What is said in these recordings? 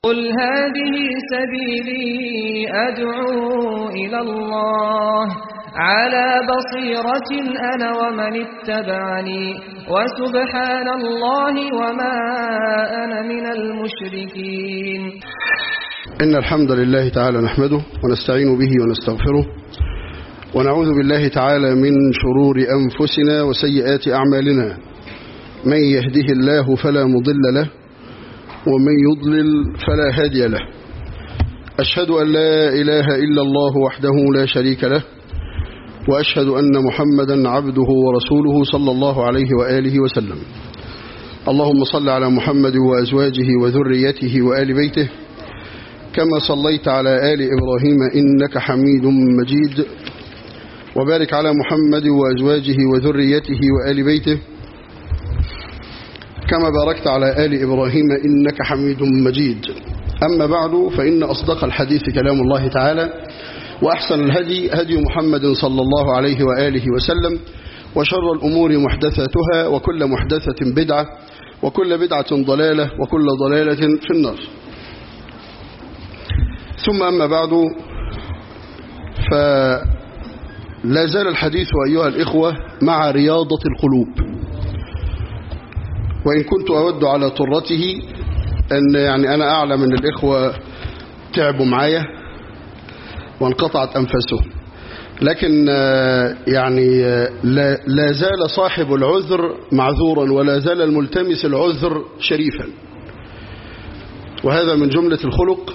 قل هذه سبيلي أدعو إلى الله على بصيرة أنا ومن اتبعني وسبحان الله وما أنا من المشركين إن الحمد لله تعالى نحمده ونستعين به ونستغفره ونعوذ بالله تعالى من شرور أنفسنا وسيئات أعمالنا من يهده الله فلا مضل له ومن يضلل فلا هادي له أشهد أن لا إله إلا الله وحده لا شريك له وأشهد أن محمدا عبده ورسوله صلى الله عليه وآله وسلم اللهم صل على محمد وأزواجه وذريته وآل بيته كما صليت على آل إبراهيم إنك حميد مجيد وبارك على محمد وأزواجه وذريته وآل بيته كما باركت على آل إبراهيم إنك حميد مجيد أما بعد فإن أصدق الحديث كلام الله تعالى وأحسن الهدي هدي محمد صلى الله عليه وآله وسلم وشر الأمور محدثاتها وكل محدثة بدعة وكل بدعة ضلالة وكل ضلالة في النار ثم أما بعد فلا زال الحديث أيها الإخوة مع رياضة القلوب وإن كنت أود على طرته أن يعني أنا أعلم أن الإخوة تعبوا معايا وانقطعت أنفسهم لكن يعني لا, لا زال صاحب العذر معذورا ولا زال الملتمس العذر شريفا وهذا من جملة الخلق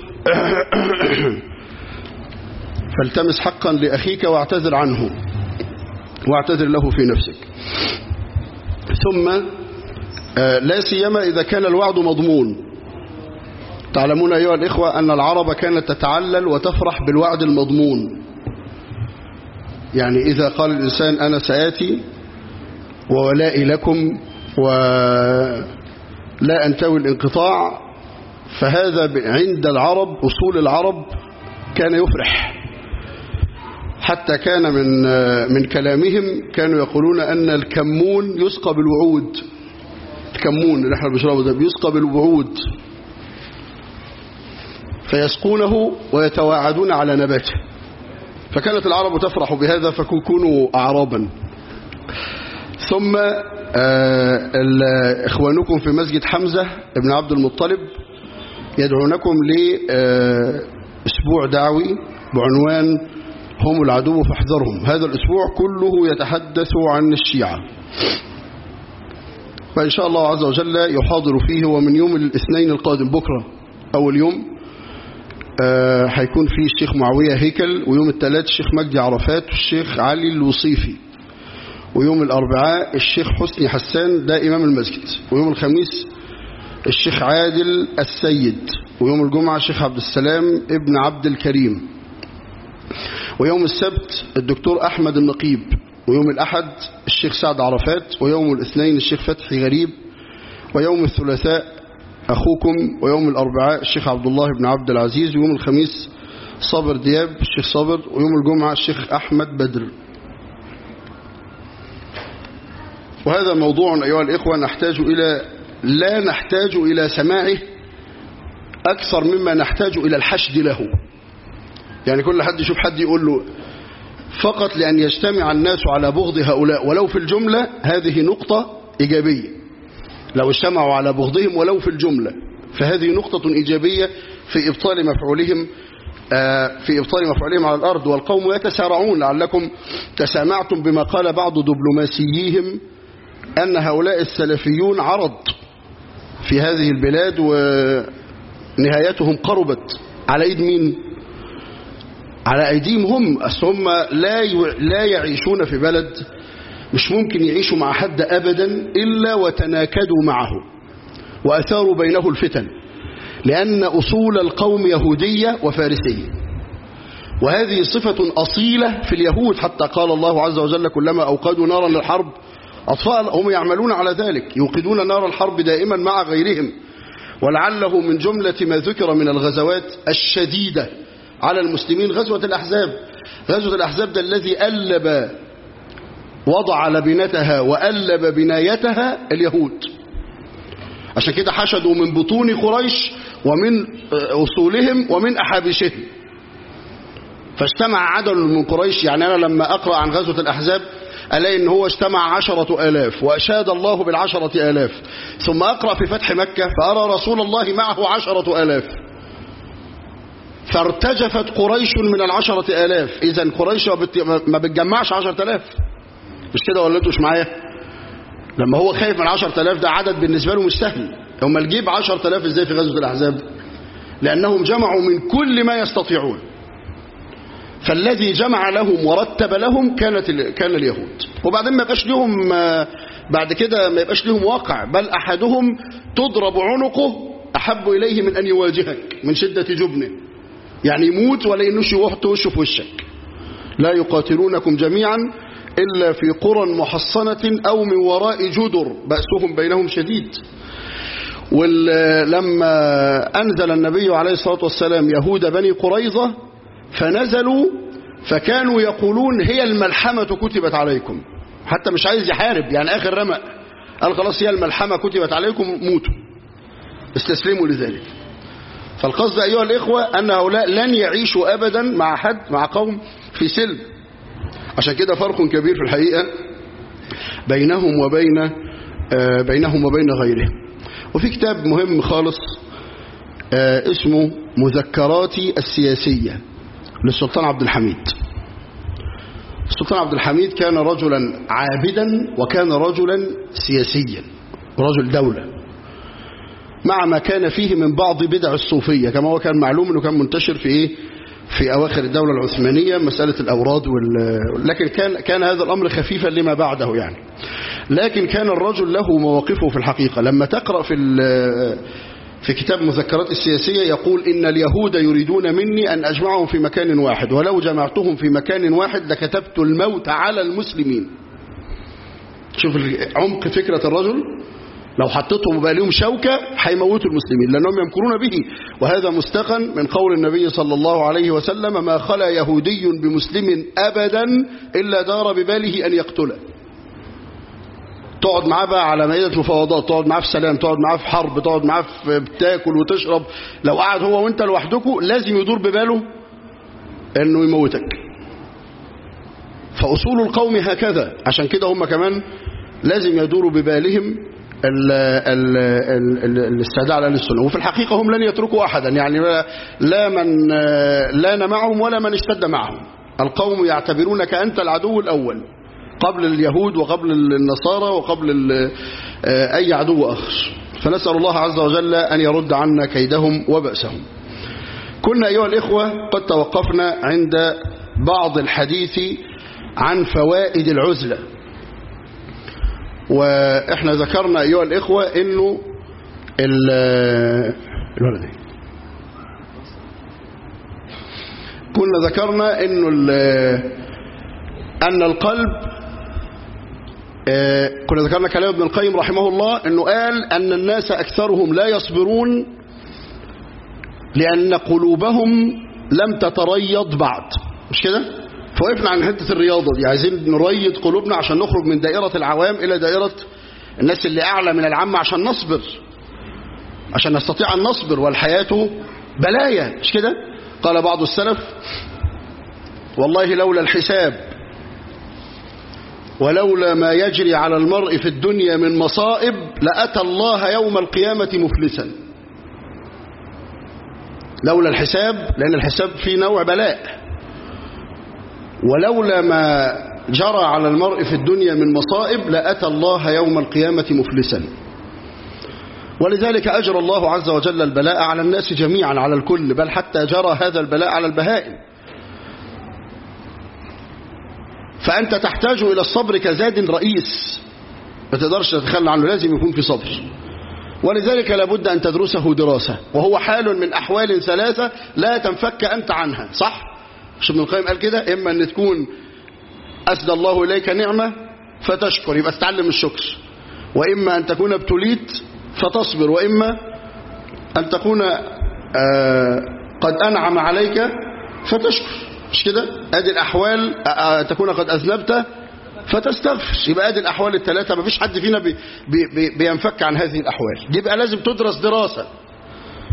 فالتمس حقا لأخيك واعتذر عنه واعتذر له في نفسك ثم لا سيما إذا كان الوعد مضمون تعلمون أيها الإخوة أن العرب كانت تتعلل وتفرح بالوعد المضمون يعني إذا قال الإنسان أنا سآتي وولائي لكم ولا أنتوي الانقطاع فهذا عند العرب أصول العرب كان يفرح حتى كان من من كلامهم كانوا يقولون أن الكمون يسقى بالوعود الكمون اللي احنا بنشربه ده بيسقى بالوعود فيسقونه ويتواعدون على نباته فكانت العرب تفرح بهذا فكونوا أعرابا ثم إخوانكم في مسجد حمزة ابن عبد المطلب يدعونكم لأسبوع دعوي بعنوان هم العدو فاحذرهم هذا الأسبوع كله يتحدث عن الشيعة فإن شاء الله عز وجل يحاضر فيه ومن يوم الاثنين القادم بكرة أول يوم هيكون فيه الشيخ معاوية هيكل ويوم الثلاث الشيخ مجدي عرفات والشيخ علي الوصيفي ويوم الأربعاء الشيخ حسني حسان ده إمام المسجد ويوم الخميس الشيخ عادل السيد ويوم الجمعة الشيخ عبد السلام ابن عبد الكريم ويوم السبت الدكتور أحمد النقيب ويوم الأحد الشيخ سعد عرفات ويوم الاثنين الشيخ فتحي غريب ويوم الثلاثاء أخوكم ويوم الأربعاء الشيخ عبد الله بن عبد العزيز ويوم الخميس صابر دياب الشيخ صابر ويوم الجمعة الشيخ أحمد بدر وهذا موضوع أيها الإخوة نحتاج إلى لا نحتاج إلى سماعه أكثر مما نحتاج إلى الحشد له يعني كل حد يشوف حد يقول له فقط لأن يجتمع الناس على بغض هؤلاء ولو في الجملة هذه نقطة إيجابية لو اجتمعوا على بغضهم ولو في الجملة فهذه نقطة إيجابية في إبطال مفعولهم في إبطال مفعولهم على الأرض والقوم يتسارعون لعلكم تسامعتم بما قال بعض دبلوماسيهم أن هؤلاء السلفيون عرض في هذه البلاد ونهايتهم قربت على ايد مين على ايديهم هم اصل هم لا لا يعيشون في بلد مش ممكن يعيشوا مع حد ابدا الا وتناكدوا معه واثاروا بينه الفتن لان اصول القوم يهوديه وفارسيه وهذه صفه اصيله في اليهود حتى قال الله عز وجل كلما اوقدوا نارا للحرب أطفال هم يعملون على ذلك يوقدون نار الحرب دائما مع غيرهم ولعله من جملة ما ذكر من الغزوات الشديدة على المسلمين غزوة الأحزاب غزوة الأحزاب ده الذي ألب وضع لبنتها وألب بنايتها اليهود عشان كده حشدوا من بطون قريش ومن أصولهم ومن أحابشهم فاجتمع عدد من قريش يعني أنا لما أقرأ عن غزوة الأحزاب ألاقي إن هو اجتمع عشرة آلاف وأشاد الله بالعشرة آلاف ثم أقرأ في فتح مكة فأرى رسول الله معه عشرة آلاف فارتجفت قريش من العشرة آلاف إذا قريش ما بتجمعش عشرة آلاف مش كده ولا انتوا مش معايا لما هو خايف من عشرة آلاف ده عدد بالنسبة له مش سهل هم الجيب عشرة آلاف ازاي في غزوة الأحزاب لأنهم جمعوا من كل ما يستطيعون فالذي جمع لهم ورتب لهم كانت كان اليهود وبعدين ما يبقاش لهم بعد كده ما يبقاش لهم واقع بل أحدهم تضرب عنقه أحب إليه من أن يواجهك من شدة جبنه يعني يموت ولا ينوش يوحط وشه في وشك لا يقاتلونكم جميعا إلا في قرى محصنة أو من وراء جدر بأسهم بينهم شديد ولما أنزل النبي عليه الصلاة والسلام يهود بني قريظة فنزلوا فكانوا يقولون هي الملحمة كتبت عليكم حتى مش عايز يحارب يعني آخر رمق قال خلاص هي الملحمة كتبت عليكم موتوا استسلموا لذلك فالقصد أيها الإخوة أن هؤلاء لن يعيشوا أبدا مع حد مع قوم في سلم عشان كده فرق كبير في الحقيقة بينهم وبين آه بينهم وبين غيرهم وفي كتاب مهم خالص آه اسمه مذكراتي السياسية للسلطان عبد الحميد السلطان عبد الحميد كان رجلا عابدا وكان رجلا سياسيا رجل دولة مع ما كان فيه من بعض بدع الصوفية كما هو كان معلوم أنه كان منتشر في إيه في أواخر الدولة العثمانية مسألة الأوراد وال... لكن كان كان هذا الأمر خفيفا لما بعده يعني لكن كان الرجل له مواقفه في الحقيقة لما تقرأ في في كتاب مذكرات السياسية يقول إن اليهود يريدون مني أن أجمعهم في مكان واحد ولو جمعتهم في مكان واحد لكتبت الموت على المسلمين شوف عمق فكرة الرجل لو حطيتهم وبقى لهم شوكة هيموتوا المسلمين لأنهم يمكرون به وهذا مستقن من قول النبي صلى الله عليه وسلم ما خلا يهودي بمسلم أبدا إلا دار بباله أن يقتله تقعد معاه بقى على مائدة مفاوضات تقعد معاه في سلام تقعد معاه في حرب تقعد معاه في بتاكل وتشرب لو قعد هو وانت لوحدكم لازم يدور بباله انه يموتك فأصول القوم هكذا عشان كده هم كمان لازم يدوروا ببالهم الاستعداء على السنة وفي الحقيقة هم لن يتركوا أحدا يعني لا من لان معهم ولا من اشتد معهم القوم يعتبرونك أنت العدو الأول قبل اليهود وقبل النصارى وقبل أي عدو آخر فنسأل الله عز وجل أن يرد عنا كيدهم وبأسهم كنا أيها الإخوة قد توقفنا عند بعض الحديث عن فوائد العزلة وإحنا ذكرنا أيها الإخوة إنه الولد كنا ذكرنا إنه أن القلب كنا ذكرنا كلام ابن القيم رحمه الله أنه قال أن الناس أكثرهم لا يصبرون لأن قلوبهم لم تتريض بعد مش كده فوقفنا عن حتة الرياضة دي عايزين نريض قلوبنا عشان نخرج من دائرة العوام إلى دائرة الناس اللي أعلى من العامة عشان نصبر عشان نستطيع أن نصبر والحياة بلايا مش كده قال بعض السلف والله لولا الحساب ولولا ما يجري على المرء في الدنيا من مصائب لأتى الله يوم القيامة مفلسا لولا الحساب لأن الحساب فيه نوع بلاء ولولا ما جرى على المرء في الدنيا من مصائب لأتى الله يوم القيامة مفلسا ولذلك أجرى الله عز وجل البلاء على الناس جميعا على الكل بل حتى جرى هذا البلاء على البهائم فأنت تحتاج إلى الصبر كزاد رئيس ما تقدرش تتخلى عنه لازم يكون في صبر ولذلك لابد أن تدرسه دراسة وهو حال من أحوال ثلاثة لا تنفك أنت عنها صح؟ مش ابن القيم قال كده إما أن تكون أسدى الله إليك نعمة فتشكر يبقى تتعلم الشكر وإما أن تكون ابتليت فتصبر وإما أن تكون آه قد أنعم عليك فتشكر مش كده ادي الاحوال تكون قد اذنبت فتستغفر يبقى ادي الاحوال الثلاثه ما فيش حد فينا بي بي بينفك عن هذه الاحوال يبقى لازم تدرس دراسه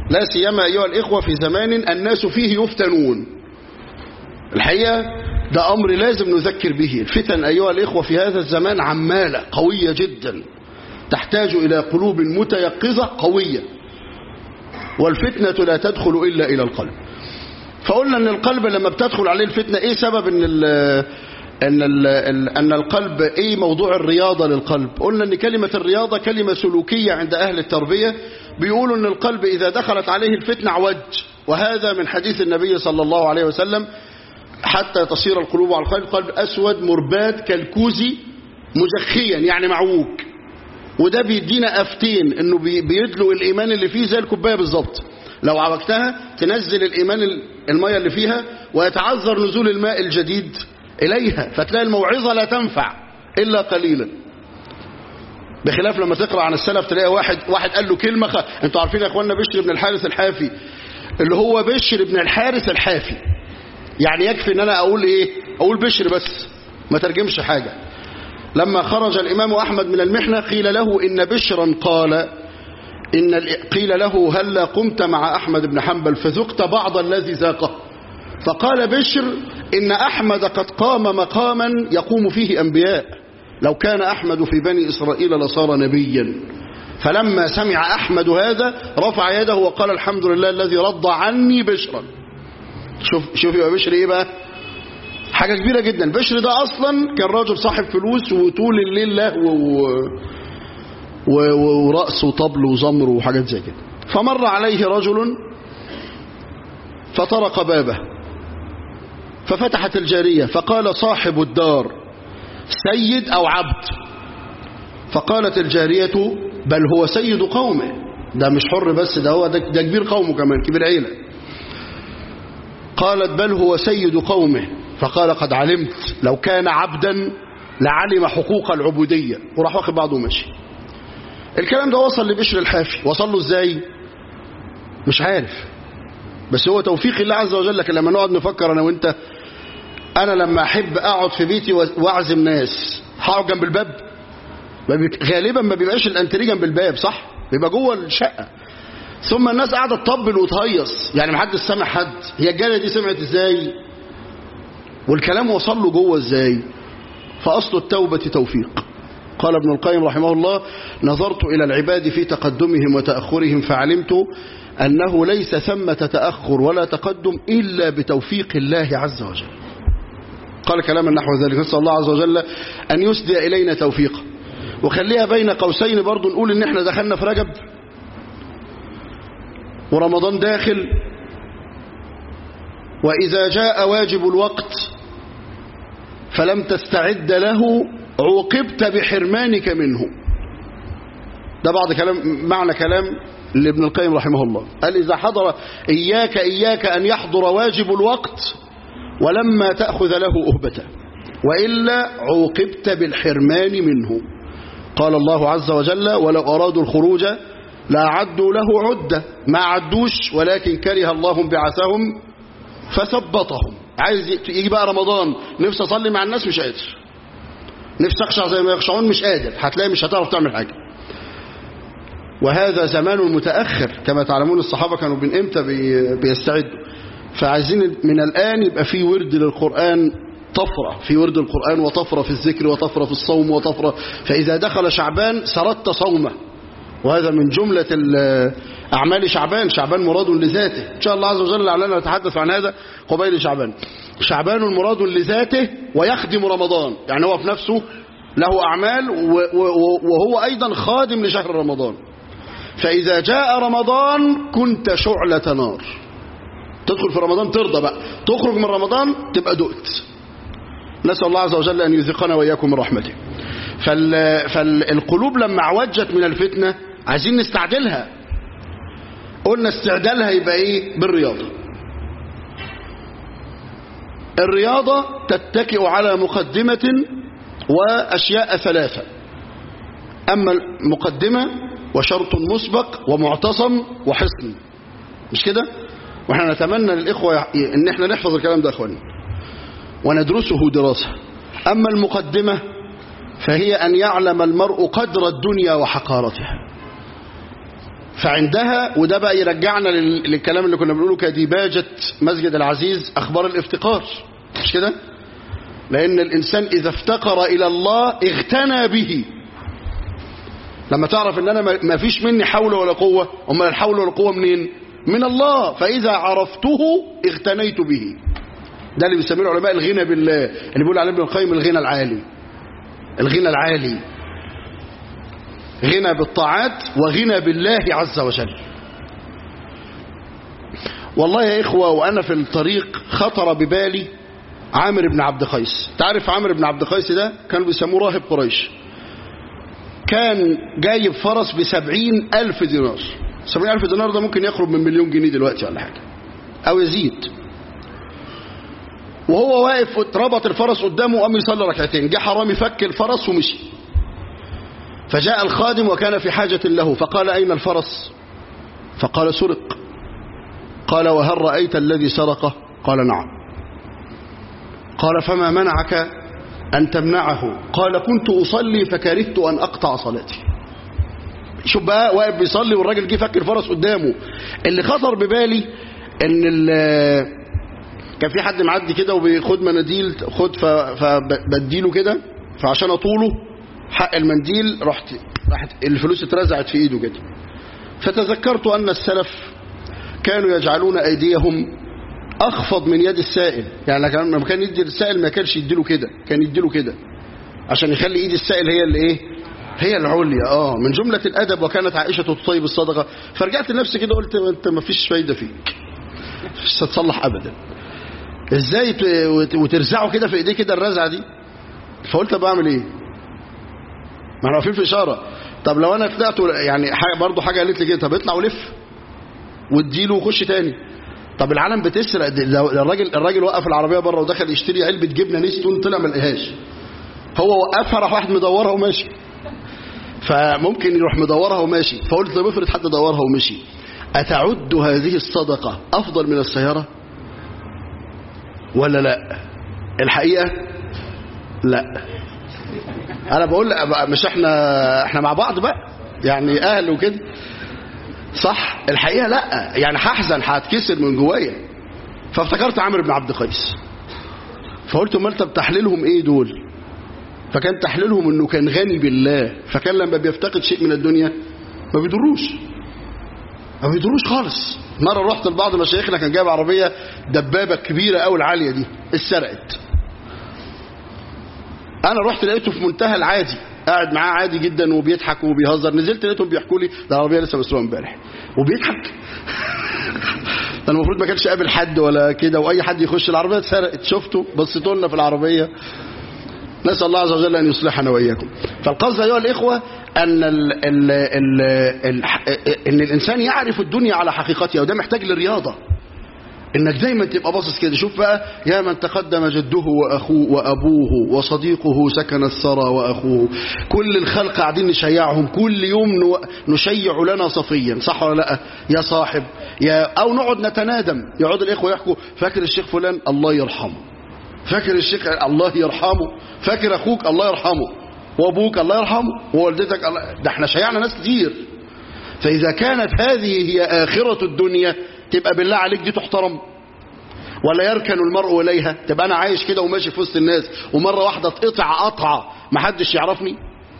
لا سيما أيها الإخوة في زمان الناس فيه يفتنون الحقيقة ده أمر لازم نذكر به الفتن أيها الإخوة في هذا الزمان عمالة قوية جدا تحتاج إلى قلوب متيقظة قوية والفتنة لا تدخل إلا إلى القلب فقلنا أن القلب لما بتدخل عليه الفتنة إيه سبب أن ال أن, ال أن القلب إيه موضوع الرياضة للقلب قلنا أن كلمة الرياضة كلمة سلوكية عند أهل التربية بيقولوا أن القلب إذا دخلت عليه الفتنة عوج وهذا من حديث النبي صلى الله عليه وسلم حتى تصير القلوب على القلب قلب أسود مرباد كالكوزي مجخيا يعني معوج وده بيدينا أفتين أنه بيدلق الإيمان اللي فيه زي الكوباية بالظبط لو عوجتها تنزل الإيمان المية اللي فيها ويتعذر نزول الماء الجديد إليها فتلاقي الموعظة لا تنفع إلا قليلا بخلاف لما تقرأ عن السلف تلاقي واحد واحد قال له كلمة خ... انتوا عارفين يا اخوانا بشر بن الحارث الحافي اللي هو بشر بن الحارث الحافي يعني يكفي ان انا اقول ايه اقول بشر بس ما ترجمش حاجة لما خرج الامام احمد من المحنة قيل له ان بشرا قال إن قيل له هل قمت مع أحمد بن حنبل فذقت بعض الذي ذاقه فقال بشر إن أحمد قد قام مقاما يقوم فيه أنبياء لو كان أحمد في بني إسرائيل لصار نبيا فلما سمع أحمد هذا رفع يده وقال الحمد لله الذي رضى عني بشرا شوف شوف يا بشر إيه بقى حاجة كبيرة جدا بشر ده أصلا كان راجل صاحب فلوس وطول الليل لهو ورأس وطبل وزمر وحاجات زي كده فمر عليه رجل فطرق بابه ففتحت الجارية فقال صاحب الدار سيد أو عبد فقالت الجارية بل هو سيد قومه ده مش حر بس ده هو ده, ده كبير قومه كمان كبير عيلة قالت بل هو سيد قومه فقال قد علمت لو كان عبدا لعلم حقوق العبودية وراح واخد بعضه ومشي الكلام ده وصل لبشر الحافي وصل له ازاي مش عارف بس هو توفيق الله عز وجل لكن لما نقعد نفكر انا وانت انا لما احب اقعد في بيتي واعزم ناس هقعد جنب الباب غالبا ما بيبقاش الانتري جنب الباب صح بيبقى جوه الشقه ثم الناس قاعده تطبل وتهيص يعني محدش سامع حد هي الجاريه دي سمعت ازاي والكلام وصل له جوه ازاي فاصل التوبه توفيق قال ابن القيم رحمه الله نظرت إلى العباد في تقدمهم وتأخرهم فعلمت أنه ليس ثمة تأخر ولا تقدم إلا بتوفيق الله عز وجل قال كلاما نحو ذلك نسأل الله عز وجل أن يسدي إلينا توفيقه وخليها بين قوسين برضو نقول إن احنا دخلنا في رجب ورمضان داخل وإذا جاء واجب الوقت فلم تستعد له عوقبت بحرمانك منه ده بعض كلام معنى كلام لابن القيم رحمه الله قال إذا حضر إياك إياك أن يحضر واجب الوقت ولما تأخذ له أهبة وإلا عوقبت بالحرمان منه قال الله عز وجل ولو أرادوا الخروج لأعدوا له عدة ما عدوش ولكن كره الله بعثهم فثبطهم عايز يجي بقى رمضان نفسي أصلي مع الناس مش قادر نفسي أخشع زي ما يخشعون مش قادر هتلاقي مش هتعرف تعمل حاجة وهذا زمان متأخر كما تعلمون الصحابة كانوا من امتى بيستعدوا فعايزين من الآن يبقى في ورد للقرآن طفرة في ورد القرآن وطفرة في الذكر وطفرة في الصوم وطفرة فإذا دخل شعبان سردت صومه وهذا من جملة أعمال شعبان شعبان مراد لذاته إن شاء الله عز وجل لعلنا نتحدث عن هذا قبيل شعبان شعبان مراد لذاته ويخدم رمضان يعني هو في نفسه له أعمال وهو أيضا خادم لشهر رمضان فإذا جاء رمضان كنت شعلة نار تدخل في رمضان ترضى بقى تخرج من رمضان تبقى دقت نسأل الله عز وجل أن يذيقنا وإياكم من رحمته فال... فالقلوب لما عوجت من الفتنة عايزين نستعدلها قلنا استعدالها يبقى ايه بالرياضة الرياضة تتكئ على مقدمة وأشياء ثلاثة أما المقدمة وشرط مسبق ومعتصم وحصن مش كده واحنا نتمنى للإخوة ان احنا نحفظ الكلام ده اخواني وندرسه دراسة أما المقدمة فهي أن يعلم المرء قدر الدنيا وحقارتها فعندها وده بقى يرجعنا لل- للكلام اللي كنا بنقوله كديباجة مسجد العزيز أخبار الافتقار مش كده لأن الإنسان إذا افتقر إلى الله اغتنى به لما تعرف ان انا ما- ما فيش مني حول ولا قوة امال الحول ولا القوة منين من الله فاذا عرفته اغتنيت به ده اللي بيسميه العلماء الغنى بالله اللي بيقول عليه ابن القيم الغنى العالي الغنى العالي غنى بالطاعات وغنى بالله عز وجل والله يا إخوة وأنا في الطريق خطر ببالي عامر بن عبد قيس تعرف عامر بن عبد قيس ده كانوا بيسموه راهب قريش كان جايب فرس بسبعين ألف دينار سبعين ألف دينار ده ممكن يقرب من مليون جنيه دلوقتي ولا حاجة أو يزيد وهو واقف ربط الفرس قدامه وقام يصلي ركعتين جه حرامي فك الفرس ومشي فجاء الخادم وكان في حاجة له فقال أين الفرس فقال سرق قال وهل رأيت الذي سرقه قال نعم قال فما منعك أن تمنعه قال كنت أصلي فكرهت أن أقطع صلاتي شوف بقى واقف بيصلي والراجل جه فك الفرس قدامه اللي خطر ببالي ان ال- كان في حد معدي كده وبياخد مناديل خد ف- فبديله كده فعشان اطوله حق المنديل رحت راحت الفلوس اترزعت في ايده كده فتذكرت ان السلف كانوا يجعلون ايديهم اخفض من يد السائل يعني كان- لما كان يدي السائل ما كانش يديله كده كان يديله كده عشان يخلي ايد السائل هي اللي ايه هي العليا اه من جملة الادب وكانت عائشة تطيب الصدقة فرجعت لنفسي كده قلت انت ما فيش فايدة فيك مش هتصلح ابدا ازاي ت- وت- وترزعه كده في ايديه كده الرزعه دي فقلت طب اعمل ايه ما احنا واقفين في اشاره طب لو انا طلعت و- يعني حاجه برضه حاجه قالت لي كده طب اطلع ولف واديله وخش تاني طب العالم بتسرق دي- لو الراجل الراجل وقف العربيه بره ودخل يشتري علبه جبنه نستون طلع ما لقاهاش هو وقفها راح واحد مدورها وماشي فممكن يروح مدورها وماشي فقلت طب افرض حد دورها ومشي أتعد هذه الصدقة أفضل من السيارة ولا لا الحقيقة لا أنا بقول لأ، مش احنا احنا مع بعض بقى يعني أهل وكده صح الحقيقة لا يعني هحزن هتكسر من جوايا فافتكرت عمرو بن عبد قيس فقلت امال طب تحليلهم ايه دول فكان تحليلهم انه كان غني بالله فكان لما بيفتقد شيء من الدنيا ما بيضروش ما بيضروش خالص مرة رحت لبعض مشايخنا كان جايب عربية دبابة كبيرة أوي العالية دي اتسرقت أنا رحت لقيته في منتهى العادي قاعد معاه عادي جدا وبيضحك وبيهزر نزلت لقيتهم بيحكوا لي ده العربية لسه مسروقة امبارح وبيضحك ده المفروض ما كانش قابل حد ولا كده واي حد يخش العربيه اتسرقت شفته بصيتوا لنا في العربيه نسال الله عز وجل ان يصلحنا واياكم فالقصد ايها الاخوه ان ال ال ال ال ان الانسان يعرف الدنيا على حقيقتها وده محتاج للرياضه انك دايما تبقى باصص كده شوف بقى يا من تقدم جده واخوه وابوه وصديقه سكن الثرى واخوه كل الخلق قاعدين نشيعهم كل يوم نو- نشيع لنا صفيا صح ولا لا يا صاحب يا او نقعد نتنادم يقعد الاخوه يحكوا فاكر الشيخ فلان الله يرحمه فاكر الشيخ الله يرحمه فاكر اخوك الله يرحمه وابوك الله يرحمه ووالدتك الله ده احنا شيعنا ناس كتير فإذا كانت هذه هي آخرة الدنيا تبقى بالله عليك دي تحترم ولا يركن المرء إليها تبقى أنا عايش كده وماشي في وسط الناس ومرة واحدة اتقطع قطعة محدش يعرفني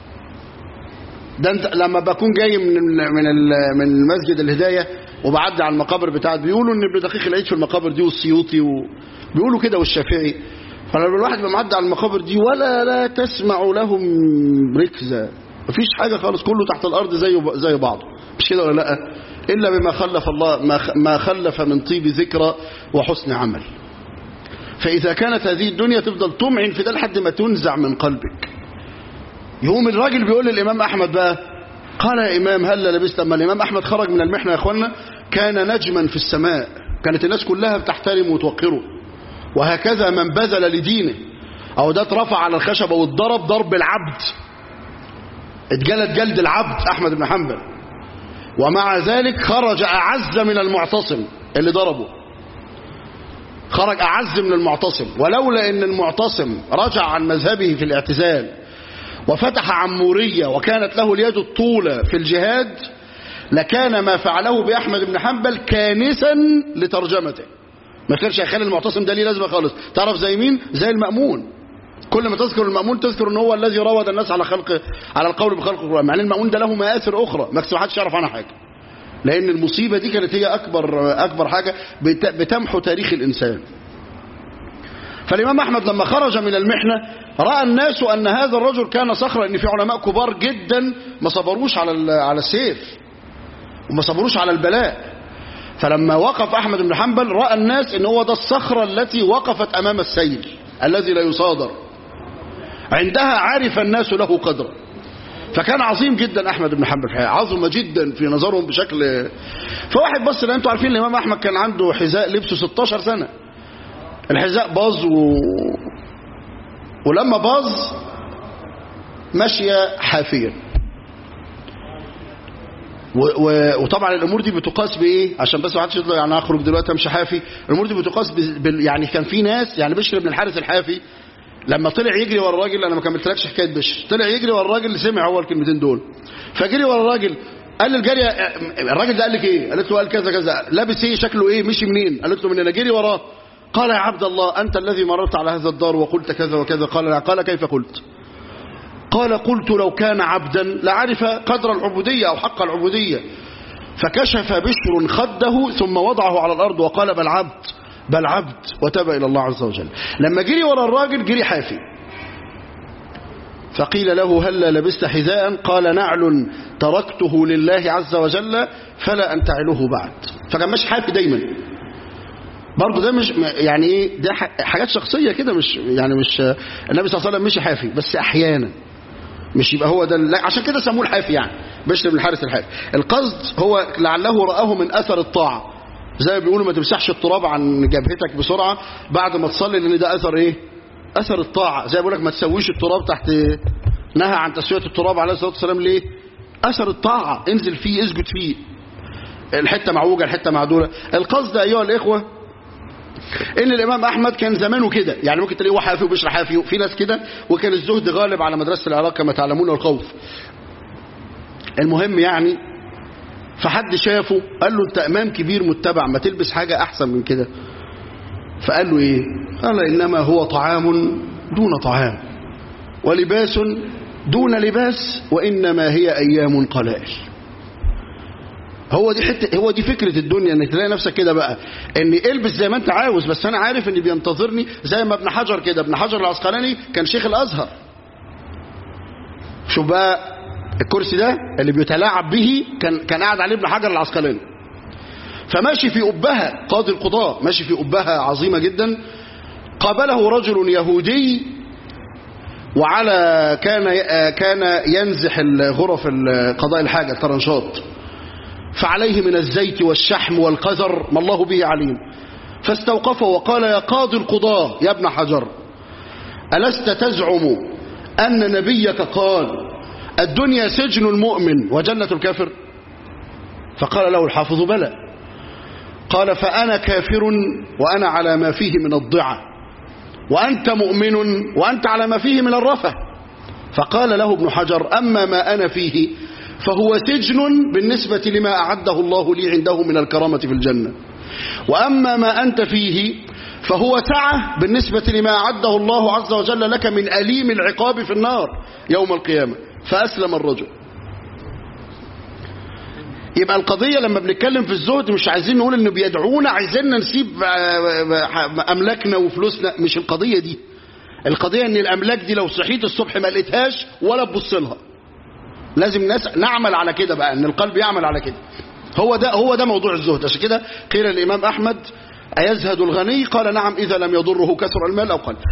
ده انت لما بكون جاي من ال من ال من مسجد الهدايه وبعدي على المقابر بتاعت بيقولوا ان ابن دقيق العيد في المقابر دي والسيوطي وبيقولوا كده والشافعي فلما الواحد يبقى معدي على المقابر دي ولا لا تسمع لهم ركزه مفيش حاجه خالص كله تحت الارض زي زي بعضه مش كده ولا لا الا بما خلف الله ما خ- ما خلف من طيب ذكرى وحسن عمل فاذا كانت هذه الدنيا تفضل تمعن في ده لحد ما تنزع من قلبك يقوم الراجل بيقول للإمام أحمد بقى قال يا إمام هل لبست لما الإمام أحمد خرج من المحنة يا أخوانا كان نجما في السماء كانت الناس كلها بتحترمه وتوقره وهكذا من بذل لدينه أو ده اترفع على الخشبة واتضرب ضرب العبد اتجلد جلد العبد أحمد بن حنبل ومع ذلك خرج أعز من المعتصم اللي ضربه خرج أعز من المعتصم ولولا أن المعتصم رجع عن مذهبه في الاعتزال وفتح عمورية وكانت له اليد الطولة في الجهاد لكان ما فعله بأحمد بن حنبل كانسا لترجمته ما كانش هيخلي المعتصم ده ليه لازمه خالص تعرف زي مين زي المأمون كل ما تذكر المأمون تذكر ان هو الذي روض الناس على خلق على القول بخلق القرآن مع ان المأمون ده له مآثر أخرى ما حدش يعرف عنها حاجة لأن المصيبة دي كانت هي أكبر أكبر حاجة بت- بتمحو تاريخ الإنسان فالإمام أحمد لما خرج من المحنة رأى الناس أن هذا الرجل كان صخرا أن في علماء كبار جدا ما صبروش على ال- على السيف وما صبروش على البلاء فلما وقف أحمد بن حنبل رأى الناس أن هو ده الصخرة التي وقفت أمام السيل الذي لا يصادر عندها عرف الناس له قدرا فكان عظيم جدا احمد بن حنبل الحقيقة عظمه جدا في نظرهم بشكل فواحد بص لان انتوا عارفين الامام احمد كان عنده حذاء لبسه 16 سنه الحذاء باظ و... ولما باظ مشي حافيا و... و... وطبعا الامور دي بتقاس بايه عشان بس ما حدش يطلع يعني اخرج دلوقتي امشي حافي الامور دي بتقاس ب... بال... يعني كان في ناس يعني بشر بن الحارث الحافي لما طلع يجري ورا الراجل انا ما كملتلكش حكايه بشر طلع يجري ورا الراجل اللي سمع هو الكلمتين دول فجري ورا الراجل قال للجاريه الراجل ده قال لك ايه قالت له قال كذا كذا لابس ايه شكله ايه مشي منين قالت له من هنا جري وراه قال يا عبد الله انت الذي مررت على هذا الدار وقلت كذا وكذا قال قال كيف قلت قال قلت لو كان عبدا لعرف قدر العبوديه او حق العبوديه فكشف بشر خده ثم وضعه على الارض وقال بل عبد بل عبد وتاب إلى الله عز وجل لما جري ورا الراجل جري حافي فقيل له هلا لبست حذاء قال نعل تركته لله عز وجل فلا أنتعله بعد فكان ماشي حافي دايما برضه ده مش يعني ايه ده حاجات شخصيه كده مش يعني مش النبي صلى الله عليه وسلم مشي حافي بس احيانا مش يبقى هو ده لا عشان كده سموه الحافي يعني بشر بن الحارث الحافي القصد هو لعله رآه من أثر الطاعة زي ما بيقولوا ما تمسحش التراب عن جبهتك بسرعة بعد ما تصلي لأن ده أثر إيه أثر الطاعة زي ما بيقول لك ما تسويش التراب تحت نهى عن تسوية التراب عليه الصلاة والسلام ليه أثر الطاعة انزل فيه اسجد فيه الحتة معوجة الحتة معدولة القصد أيها الإخوة ان الامام احمد كان زمانه كده يعني ممكن تلاقيه حافي وبشر حافي في ناس كده وكان الزهد غالب على مدرسه العراق كما تعلمون والخوف المهم يعني فحد شافه قال له انت امام كبير متبع ما تلبس حاجه احسن من كده فقال له ايه قال انما هو طعام دون طعام ولباس دون لباس وانما هي ايام قلائل هو دي حته هو دي فكره الدنيا انك تلاقي نفسك كده بقى ان البس زي ما انت عاوز بس انا عارف ان بينتظرني زي ما ابن حجر كده ابن حجر العسقلاني كان شيخ الازهر شوف بقى الكرسي ده اللي بيتلاعب به كان كان قاعد عليه ابن حجر العسقلاني فماشي في أبها قاضي القضاء ماشي في أبها عظيمة جدا قابله رجل يهودي وعلى كان كان ينزح غرف قضاء الحاجة الطرنشات فعليه من الزيت والشحم والقذر ما الله به عليم فاستوقفه وقال يا قاضي القضاة يا ابن حجر ألست تزعم أن نبيك قال الدنيا سجن المؤمن وجنة الكافر فقال له الحافظ بلى قال فأنا كافر وأنا على ما فيه من الضعة وأنت مؤمن وأنت على ما فيه من الرفة فقال له ابن حجر أما ما أنا فيه فهو سجن بالنسبة لما أعده الله لي عنده من الكرامة في الجنة وأما ما أنت فيه فهو سعة بالنسبة لما أعده الله عز وجل لك من أليم العقاب في النار يوم القيامة فأسلم الرجل يبقى القضية لما بنتكلم في الزهد مش عايزين نقول انه بيدعونا عايزيننا نسيب املاكنا وفلوسنا مش القضية دي القضية ان الاملاك دي لو صحيت الصبح ما لقيتهاش ولا تبص لها لازم ناس نعمل على كده بقى ان القلب يعمل على كده هو ده هو ده موضوع الزهد عشان كده قيل الامام احمد ايزهد الغني قال نعم اذا لم يضره كثر المال او قل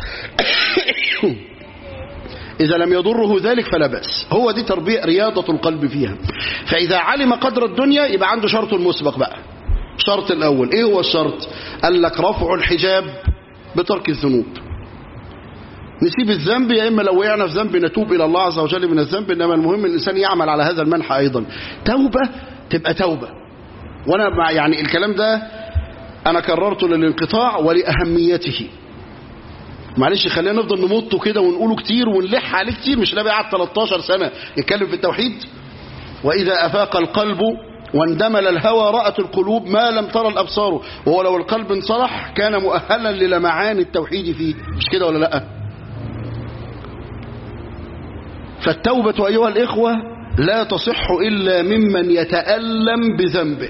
إذا لم يضره ذلك فلا بأس هو دي تربية رياضة القلب فيها فإذا علم قدر الدنيا يبقى عنده شرط مسبق بقى شرط الأول إيه هو الشرط قال لك رفع الحجاب بترك الذنوب نسيب الذنب يا إما لو وقعنا في ذنب نتوب إلى الله عز وجل من الذنب إنما المهم الإنسان يعمل على هذا المنحى أيضا توبة تبقى توبة وأنا مع يعني الكلام ده أنا كررته للانقطاع ولأهميته معلش خلينا نفضل نمطه كده ونقوله كتير ونلح عليه كتير مش نبي قعد 13 سنة يتكلم في التوحيد وإذا أفاق القلب واندمل الهوى رأت القلوب ما لم ترى الأبصار وهو لو القلب انصلح كان مؤهلا للمعان التوحيد فيه مش كده ولا لا فالتوبة أيها الإخوة لا تصح إلا ممن يتألم بذنبه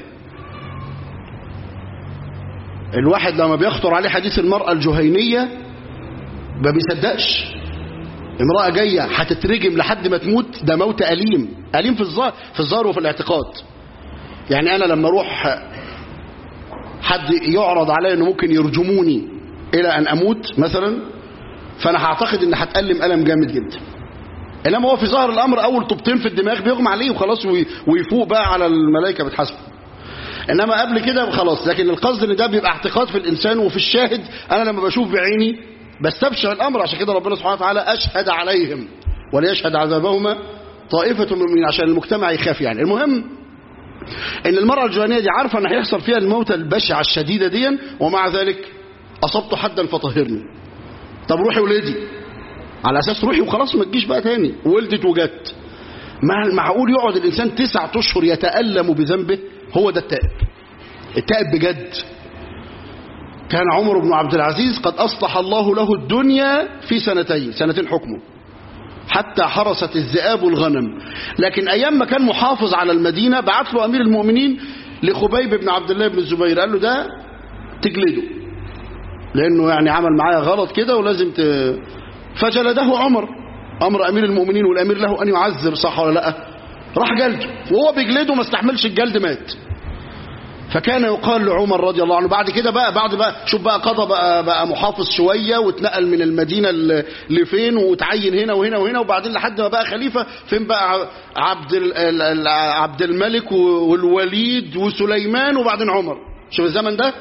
الواحد لما بيخطر عليه حديث المرأة الجهينية ما بيصدقش امرأة جاية هتترجم لحد ما تموت ده موت أليم أليم في الظاهر في الظاهر وفي الاعتقاد يعني أنا لما أروح حد يعرض علي أنه ممكن يرجموني إلى أن أموت مثلا فأنا هعتقد أن هتألم ألم جامد جدا إنما هو في ظاهر الأمر أول طبطين في الدماغ بيغمى عليه وخلاص ويفوق بقى على الملائكة بتحاسبه إنما قبل كده خلاص لكن القصد إن ده بيبقى اعتقاد في الإنسان وفي الشاهد أنا لما بشوف بعيني بستبشر الأمر عشان كده ربنا سبحانه وتعالى أشهد عليهم وليشهد عذابهما طائفة من عشان المجتمع يخاف يعني المهم ان المرأة الجوانية دي عارفة ان هيحصل فيها الموتة البشعة الشديدة دي ومع ذلك اصبت حدا فطهرني طب روحي ولدي على اساس روحي وخلاص ما تجيش بقى تاني ولدت وجت مع معقول يقعد الانسان تسعة اشهر يتألم بذنبه هو ده التائب التائب بجد كان عمر بن عبد العزيز قد أصلح الله له الدنيا في سنتين سنتين حكمه حتى حرست الذئاب الغنم لكن أيام ما كان محافظ على المدينة بعت له أمير المؤمنين لخبيب بن عبد الله بن الزبير قال له ده تجلده لأنه يعني عمل معايا غلط كده ولازم ت... فجلده عمر أمر أمير المؤمنين والأمير له أن يعذر صح ولا لا راح جلده وهو بيجلده ما استحملش الجلد مات فكان يقال لعمر رضي الله عنه بعد كده بقى بعد بقى شوف بقى قضى بقى, بقى محافظ شوية واتنقل من المدينة لفين وتعين هنا وهنا وهنا وبعدين لحد ما بقى خليفة فين بقى عبد عبد الملك والوليد وسليمان وبعدين عمر شوف الزمن ده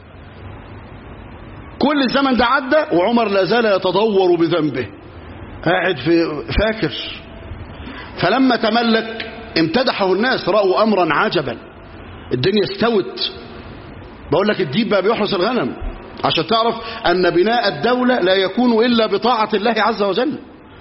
كل الزمن ده عدى وعمر لا زال يتدور بذنبه قاعد في فاكر فلما تملك امتدحه الناس رأوا أمرا عجبا الدنيا استوت بقول لك الديب بقى بيحرس الغنم عشان تعرف أن بناء الدولة لا يكون إلا بطاعة الله عز وجل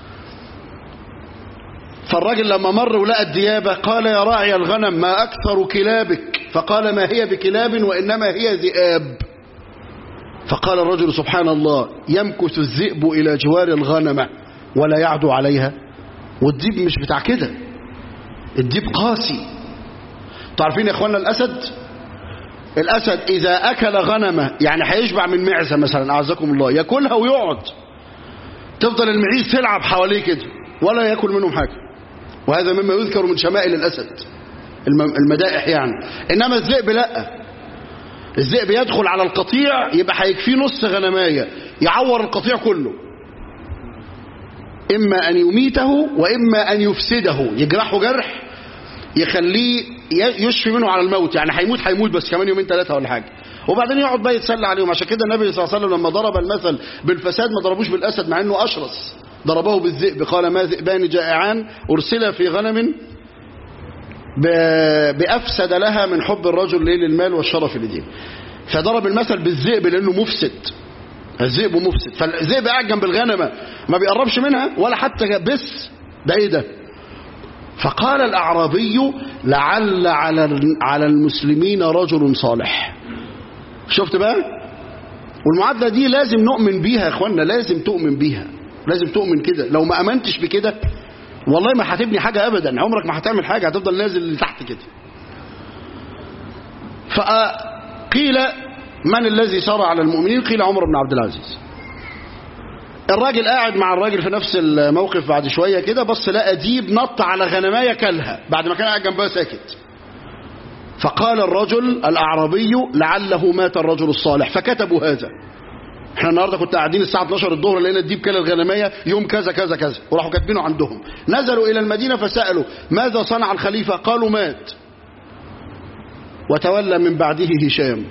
فالراجل لما مر ولقى الديابة قال يا راعي الغنم ما أكثر كلابك فقال ما هي بكلاب وإنما هي ذئاب فقال الرجل سبحان الله يمكث الذئب إلى جوار الغنمة ولا يعدو عليها والديب مش بتاع كده الديب قاسي تعرفين يا اخوانا الاسد الاسد اذا اكل غنمه يعني هيشبع من معزه مثلا اعزكم الله ياكلها ويقعد تفضل المعيز تلعب حواليه كده ولا ياكل منهم حاجه وهذا مما يذكر من شمائل الاسد المدائح يعني انما الذئب لا الذئب يدخل على القطيع يبقى هيكفيه نص غنمايه يعور القطيع كله اما ان يميته واما ان يفسده يجرحه جرح يخليه يشفي منه على الموت يعني هيموت هيموت بس كمان يومين ثلاثة ولا حاجة وبعدين يقعد بقى يتسلى عليهم عشان كده النبي صلى الله عليه وسلم لما ضرب المثل بالفساد ما ضربوش بالأسد مع انه أشرس ضربه بالذئب قال ما ذئبان جائعان أرسل في غنم بأفسد لها من حب الرجل ليه للمال والشرف لدين فضرب المثل بالذئب لأنه مفسد الذئب مفسد فالذئب قاعد جنب الغنمة ما بيقربش منها ولا حتى بس ده ايه ده فقال الأعرابي لعل على على المسلمين رجل صالح شفت بقى والمعادلة دي لازم نؤمن بيها يا اخوانا لازم تؤمن بيها لازم تؤمن كده لو ما امنتش بكده والله ما هتبني حاجة ابدا عمرك ما هتعمل حاجة هتفضل نازل لتحت كده فقيل من الذي سار على المؤمنين قيل عمر بن عبد العزيز الراجل قاعد مع الراجل في نفس الموقف بعد شوية كده بص لقى ديب نط على غنماية كلها بعد ما كان قاعد جنبها ساكت فقال الرجل الأعرابي لعله مات الرجل الصالح فكتبوا هذا احنا النهارده كنت قاعدين الساعة 12 الظهر لقينا الديب كل الغنمية يوم كذا كذا كذا وراحوا كاتبينه عندهم نزلوا إلى المدينة فسألوا ماذا صنع الخليفة قالوا مات وتولى من بعده هشام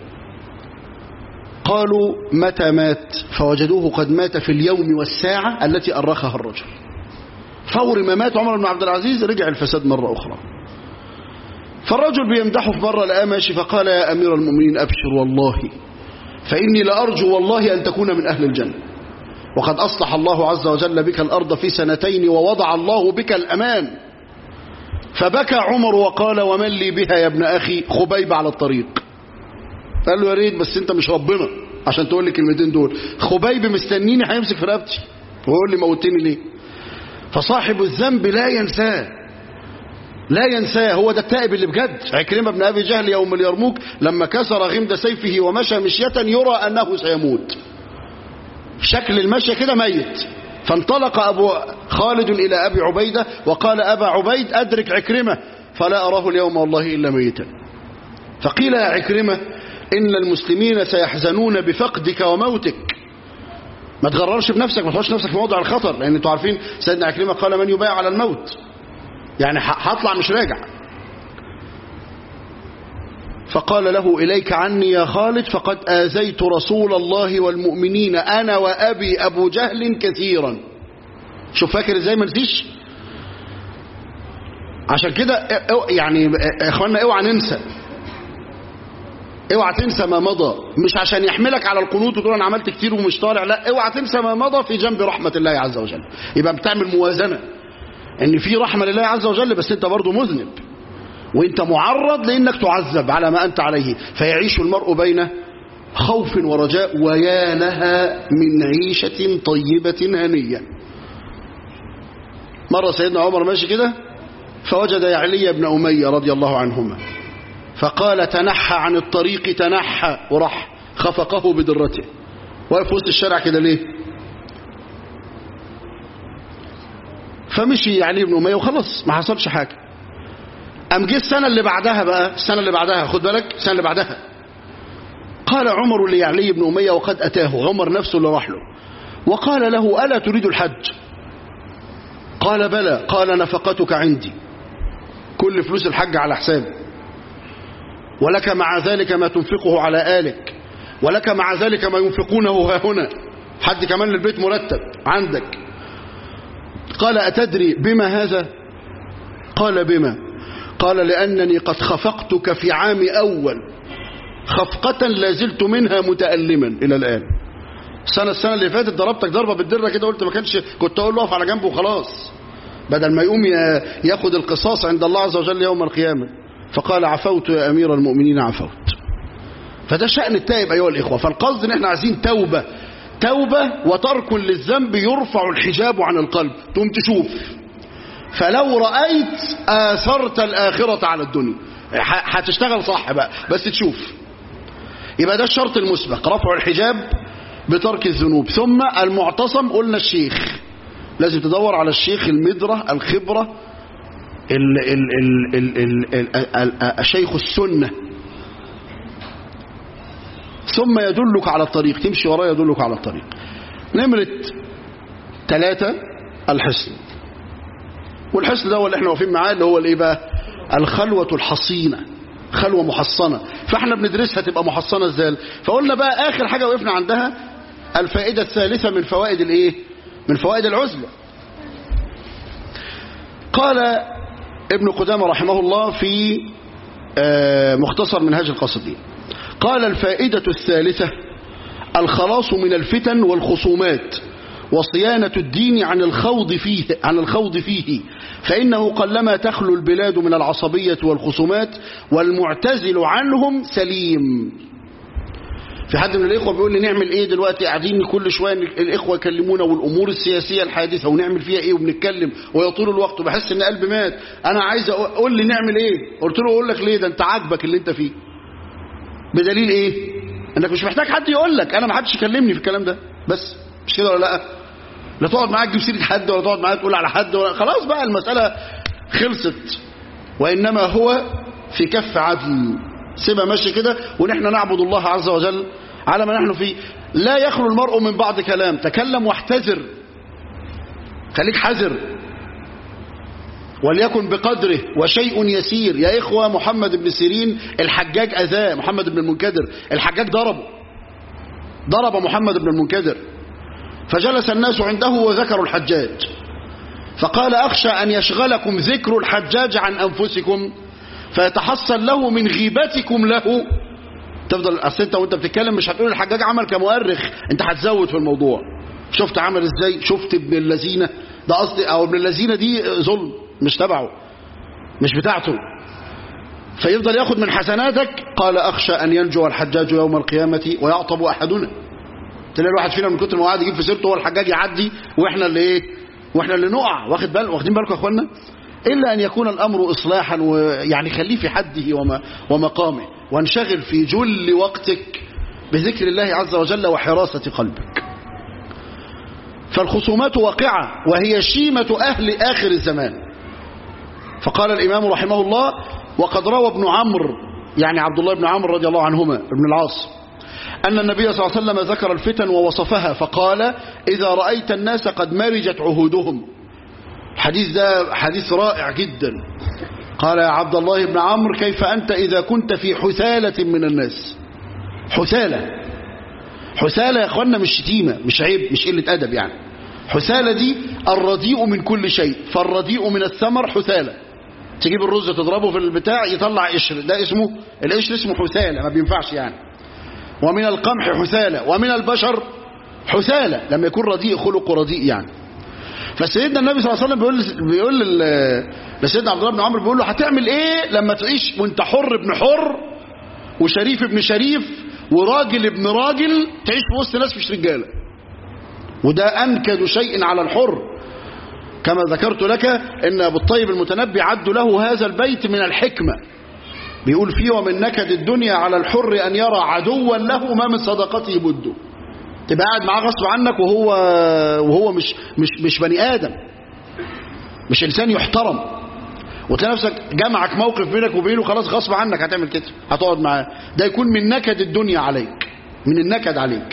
قالوا متى مات فوجدوه قد مات في اليوم والساعة التي أرخها الرجل فور ما مات عمر بن عبد العزيز رجع الفساد مرة أخرى فالرجل بيمدحه في مرة لقاه ماشي فقال يا أمير المؤمنين أبشر والله فإني لأرجو والله أن تكون من أهل الجنة وقد أصلح الله عز وجل بك الأرض في سنتين ووضع الله بك الأمان فبكى عمر وقال ومن لي بها يا ابن أخي خبيب على الطريق قال له يا ريت بس انت مش ربنا عشان تقول لي الكلمتين دول خبيب مستنيني هيمسك في رقبتي ويقول لي موتني ليه فصاحب الذنب لا ينساه لا ينساه هو ده التائب اللي بجد عكرمة بن أبي جهل يوم اليرموك لما كسر غمد سيفه ومشى مشية يرى أنه سيموت شكل المشي كده ميت فانطلق أبو خالد إلى أبي عبيدة وقال أبا عبيد أدرك عكرمة فلا أراه اليوم والله إلا ميتا فقيل يا عكرمة إن المسلمين سيحزنون بفقدك وموتك ما تغررش بنفسك ما تحطش نفسك في موضع الخطر لأن انتوا عارفين سيدنا عكرمة قال من يبايع على الموت يعني هطلع مش راجع فقال له إليك عني يا خالد فقد آذيت رسول الله والمؤمنين أنا وأبي أبو جهل كثيرا شوف فاكر ازاي ما نسيش عشان كده يعني اخوانا اوعى ننسى اوعى تنسى ما مضى مش عشان يحملك على القنوط وتقول انا عملت كتير ومش طالع لا اوعى تنسى ما مضى في جنب رحمة الله عز وجل يبقى بتعمل موازنة ان في رحمة لله عز وجل بس انت برضه مذنب وانت معرض لانك تعذب على ما انت عليه فيعيش المرء بين خوف ورجاء ويا لها من عيشة طيبة هنية مرة سيدنا عمر ماشي كده فوجد يعلي بن أمية رضي الله عنهما فقال تنحى عن الطريق تنحى وراح خفقه بدرته واقف وسط الشارع كده ليه فمشي علي بن أمية وخلص ما حصلش حاجة أم جه السنة اللي بعدها بقى السنة اللي بعدها خد بالك السنة اللي بعدها قال عمر ليعلي بن أمية وقد أتاه عمر نفسه اللي راح له وقال له ألا تريد الحج قال بلى قال نفقتك عندي كل فلوس الحج على حسابي ولك مع ذلك ما تنفقه على آلك ولك مع ذلك ما ينفقونه ها هنا حد كمان للبيت مرتب عندك قال أتدري بما هذا قال بما قال لأنني قد خفقتك في عام أول خفقة لازلت منها متألما إلى الآن السنة السنة اللي فاتت ضربتك ضربة بالدرة كده قلت ما كانش كنت أقول له اقف على جنبه وخلاص بدل ما يقوم ياخد القصاص عند الله عز وجل يوم القيامة فقال عفوت يا أمير المؤمنين عفوت فده شأن التائب أيها الإخوة فالقصد إن احنا عايزين توبة توبة وترك للذنب يرفع الحجاب عن القلب تقوم تشوف فلو رأيت آثرت الآخرة على الدنيا هتشتغل صح بقى بس تشوف يبقى ده الشرط المسبق رفع الحجاب بترك الذنوب ثم المعتصم قلنا الشيخ لازم تدور على الشيخ المدرة الخبرة ال ال ال ال ال ال ال الشيخ السنة ثم يدلك على الطريق تمشي وراه يدلك على الطريق نمرة ثلاثة الحصن والحصن ده هو اللي احنا واقفين معاه اللي هو الايه بقى الخلوة الحصينة خلوة محصنة فاحنا بندرسها تبقى محصنة ازاي فقلنا بقى اخر حاجة وقفنا عندها الفائدة الثالثة من فوائد الايه من فوائد العزلة قال ابن قدامة رحمه الله في مختصر منهاج القصدين قال الفائدة الثالثة الخلاص من الفتن والخصومات وصيانة الدين عن الخوض فيه عن الخوض فيه فإنه قلما تخلو البلاد من العصبية والخصومات والمعتزل عنهم سليم في حد من الإخوة بيقول لي نعمل إيه دلوقتي قاعدين كل شوية الإخوة يكلمونا والأمور السياسية الحادثة ونعمل فيها إيه وبنتكلم ويطول الوقت وبحس إن قلبي مات أنا عايز أقول لي نعمل إيه قلت له أقول لك ليه ده أنت عاجبك اللي أنت فيه بدليل إيه إنك مش محتاج حد يقول لك أنا ما حدش يكلمني في الكلام ده بس مش كده ولا لا لا تقعد معاك تجيب سيره حد ولا تقعد معاك تقول على حد ولا خلاص بقى المسألة خلصت وإنما هو في كف عدل سيبها ماشي كده ونحن نعبد الله عز وجل على ما نحن فيه لا يخلو المرء من بعض كلام تكلم واحتذر خليك حذر وليكن بقدره وشيء يسير يا إخوة محمد بن سيرين الحجاج أذاه محمد بن المنكدر الحجاج ضربه ضرب محمد بن المنكدر فجلس الناس عنده وذكروا الحجاج فقال أخشى أن يشغلكم ذكر الحجاج عن أنفسكم فيتحصل له من غيبتكم له تفضل أصل أنت وأنت بتتكلم مش هتقول الحجاج عمل كمؤرخ أنت هتزود في الموضوع شفت عمل إزاي شفت ابن اللذينة ده قصدي أو ابن اللذينة دي ظلم مش تبعه مش بتاعته فيفضل ياخد من حسناتك قال أخشى أن ينجو الحجاج يوم القيامة ويعطب أحدنا تلاقي الواحد فينا من كتر ما قاعد يجيب في سيرته هو الحجاج يعدي واحنا اللي ايه واحنا اللي نقع واخد بال واخدين بالكم يا اخوانا الا ان يكون الامر اصلاحا ويعني خليه في حده وما ومقامه وانشغل في جل وقتك بذكر الله عز وجل وحراسة قلبك فالخصومات واقعة وهي شيمة أهل آخر الزمان فقال الإمام رحمه الله وقد روى ابن عمرو يعني عبد الله بن عمرو رضي الله عنهما ابن العاص أن النبي صلى الله عليه وسلم ذكر الفتن ووصفها فقال إذا رأيت الناس قد مرجت عهودهم الحديث ده حديث رائع جدا قال يا عبد الله بن عمرو كيف أنت إذا كنت في حثالة من الناس حثالة حثالة يا أخوانا مش شتيمة مش عيب مش قلة أدب يعني حثالة دي الرديء من كل شيء فالرديء من الثمر حثالة تجيب الرز تضربه في البتاع يطلع قشر ده اسمه القشر اسمه حثالة ما بينفعش يعني ومن القمح حثالة ومن البشر حثالة لما يكون رديء خلقه رديء يعني فسيدنا النبي صلى الله عليه وسلم بيقول بيقول لسيدنا عبد الله بن عمرو بيقول له هتعمل ايه لما تعيش وانت حر ابن حر وشريف ابن شريف وراجل ابن راجل تعيش في وسط ناس مش رجاله وده انكد شيء على الحر كما ذكرت لك ان ابو الطيب المتنبي عد له هذا البيت من الحكمه بيقول فيه ومن نكد الدنيا على الحر ان يرى عدوا له ما من صداقته بده تبقى قاعد معاه غصب عنك وهو وهو مش مش مش بني ادم مش انسان يحترم وتلاقي نفسك جمعك موقف بينك وبينه خلاص غصب عنك هتعمل كده هتقعد معاه ده يكون من نكد الدنيا عليك من النكد عليك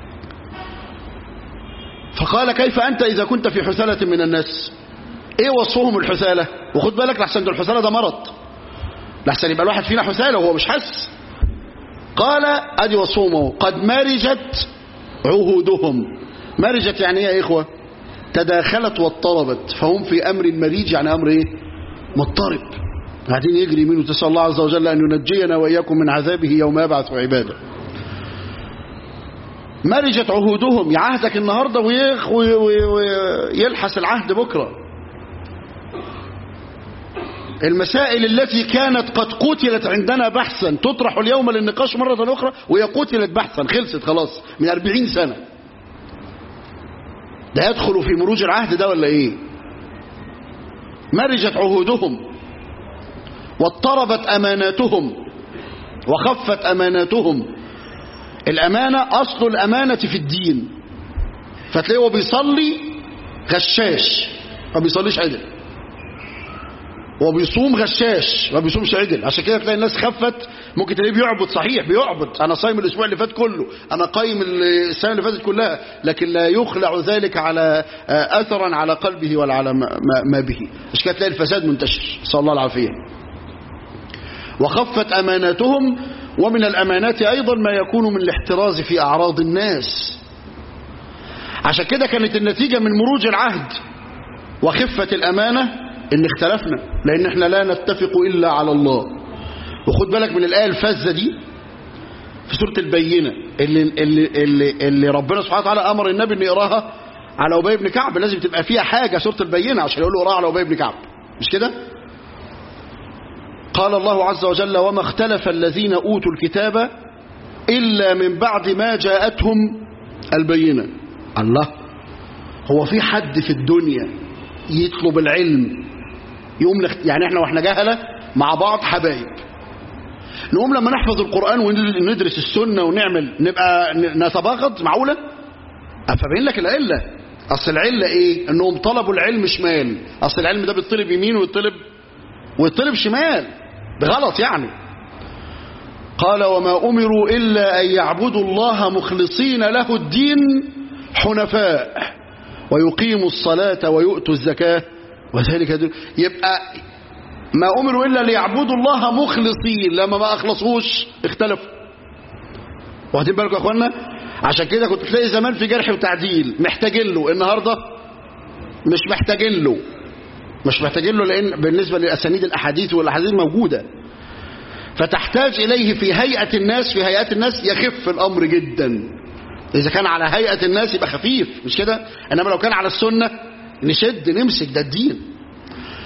فقال كيف انت اذا كنت في حثاله من الناس ايه وصفهم الحثاله وخد بالك لحسن الحثاله ده مرض لحسن يبقى الواحد فينا حثاله وهو مش حس قال ادي وصفهم قد مرجت عهودهم مرجت يعني ايه يا اخوه تداخلت واضطربت فهم في امر مريج يعني امر ايه مضطرب قاعدين يجري منه تسال الله عز وجل ان ينجينا واياكم من عذابه يوم يبعث عباده مرجت عهودهم عهدك النهارده ويخ ويلحس العهد بكره المسائل التي كانت قد قتلت عندنا بحثا تطرح اليوم للنقاش مرة أخرى وهي قتلت بحثا خلصت خلاص من أربعين سنة ده يدخل في مروج العهد ده ولا ايه مرجت عهودهم واضطربت أماناتهم وخفت أماناتهم الأمانة أصل الأمانة في الدين فتلاقيه بيصلي غشاش ما بيصليش عدل وبيصوم غشاش ما بيصومش عدل عشان كده تلاقي الناس خفت ممكن تلاقيه بيعبد صحيح بيعبد انا صايم الاسبوع اللي فات كله انا قايم السنه اللي فاتت كلها لكن لا يخلع ذلك على اثرا على قلبه ولا على ما, ما به عشان كده تلاقي الفساد منتشر صلى الله العافيه وخفت اماناتهم ومن الامانات ايضا ما يكون من الاحتراز في اعراض الناس عشان كده كانت النتيجه من مروج العهد وخفه الامانه ان اختلفنا لان احنا لا نتفق الا على الله وخد بالك من الايه الفذه دي في سوره البينه اللي اللي اللي, اللي ربنا سبحانه وتعالى امر النبي انه يقراها على ابي بن كعب لازم تبقى فيها حاجه سوره البينه عشان يقول له اقراها على ابي بن كعب مش كده قال الله عز وجل وما اختلف الذين اوتوا الكتاب الا من بعد ما جاءتهم البينه الله هو في حد في الدنيا يطلب العلم يقوم لخت... يعني احنا واحنا جهلة مع بعض حبايب نقوم لما نحفظ القرآن وندرس السنة ونعمل نبقى نتباغض معقولة أفبين لك العلة أصل العلة إيه أنهم طلبوا العلم شمال أصل العلم ده بيطلب يمين ويطلب ويطلب شمال ده غلط يعني قال وما أمروا إلا أن يعبدوا الله مخلصين له الدين حنفاء ويقيموا الصلاة ويؤتوا الزكاة وذلك دل... يبقى ما أمروا إلا ليعبدوا الله مخلصين لما ما أخلصوش اختلفوا واخدين بالكم يا أخوانا عشان كده كنت تلاقي زمان في جرح وتعديل محتاجين له النهاردة مش محتاجين له مش محتاجين له لأن بالنسبة للأسانيد الأحاديث والأحاديث موجودة فتحتاج إليه في هيئة الناس في هيئات الناس يخف الأمر جدا إذا كان على هيئة الناس يبقى خفيف مش كده إنما لو كان على السنة نشد نمسك ده الدين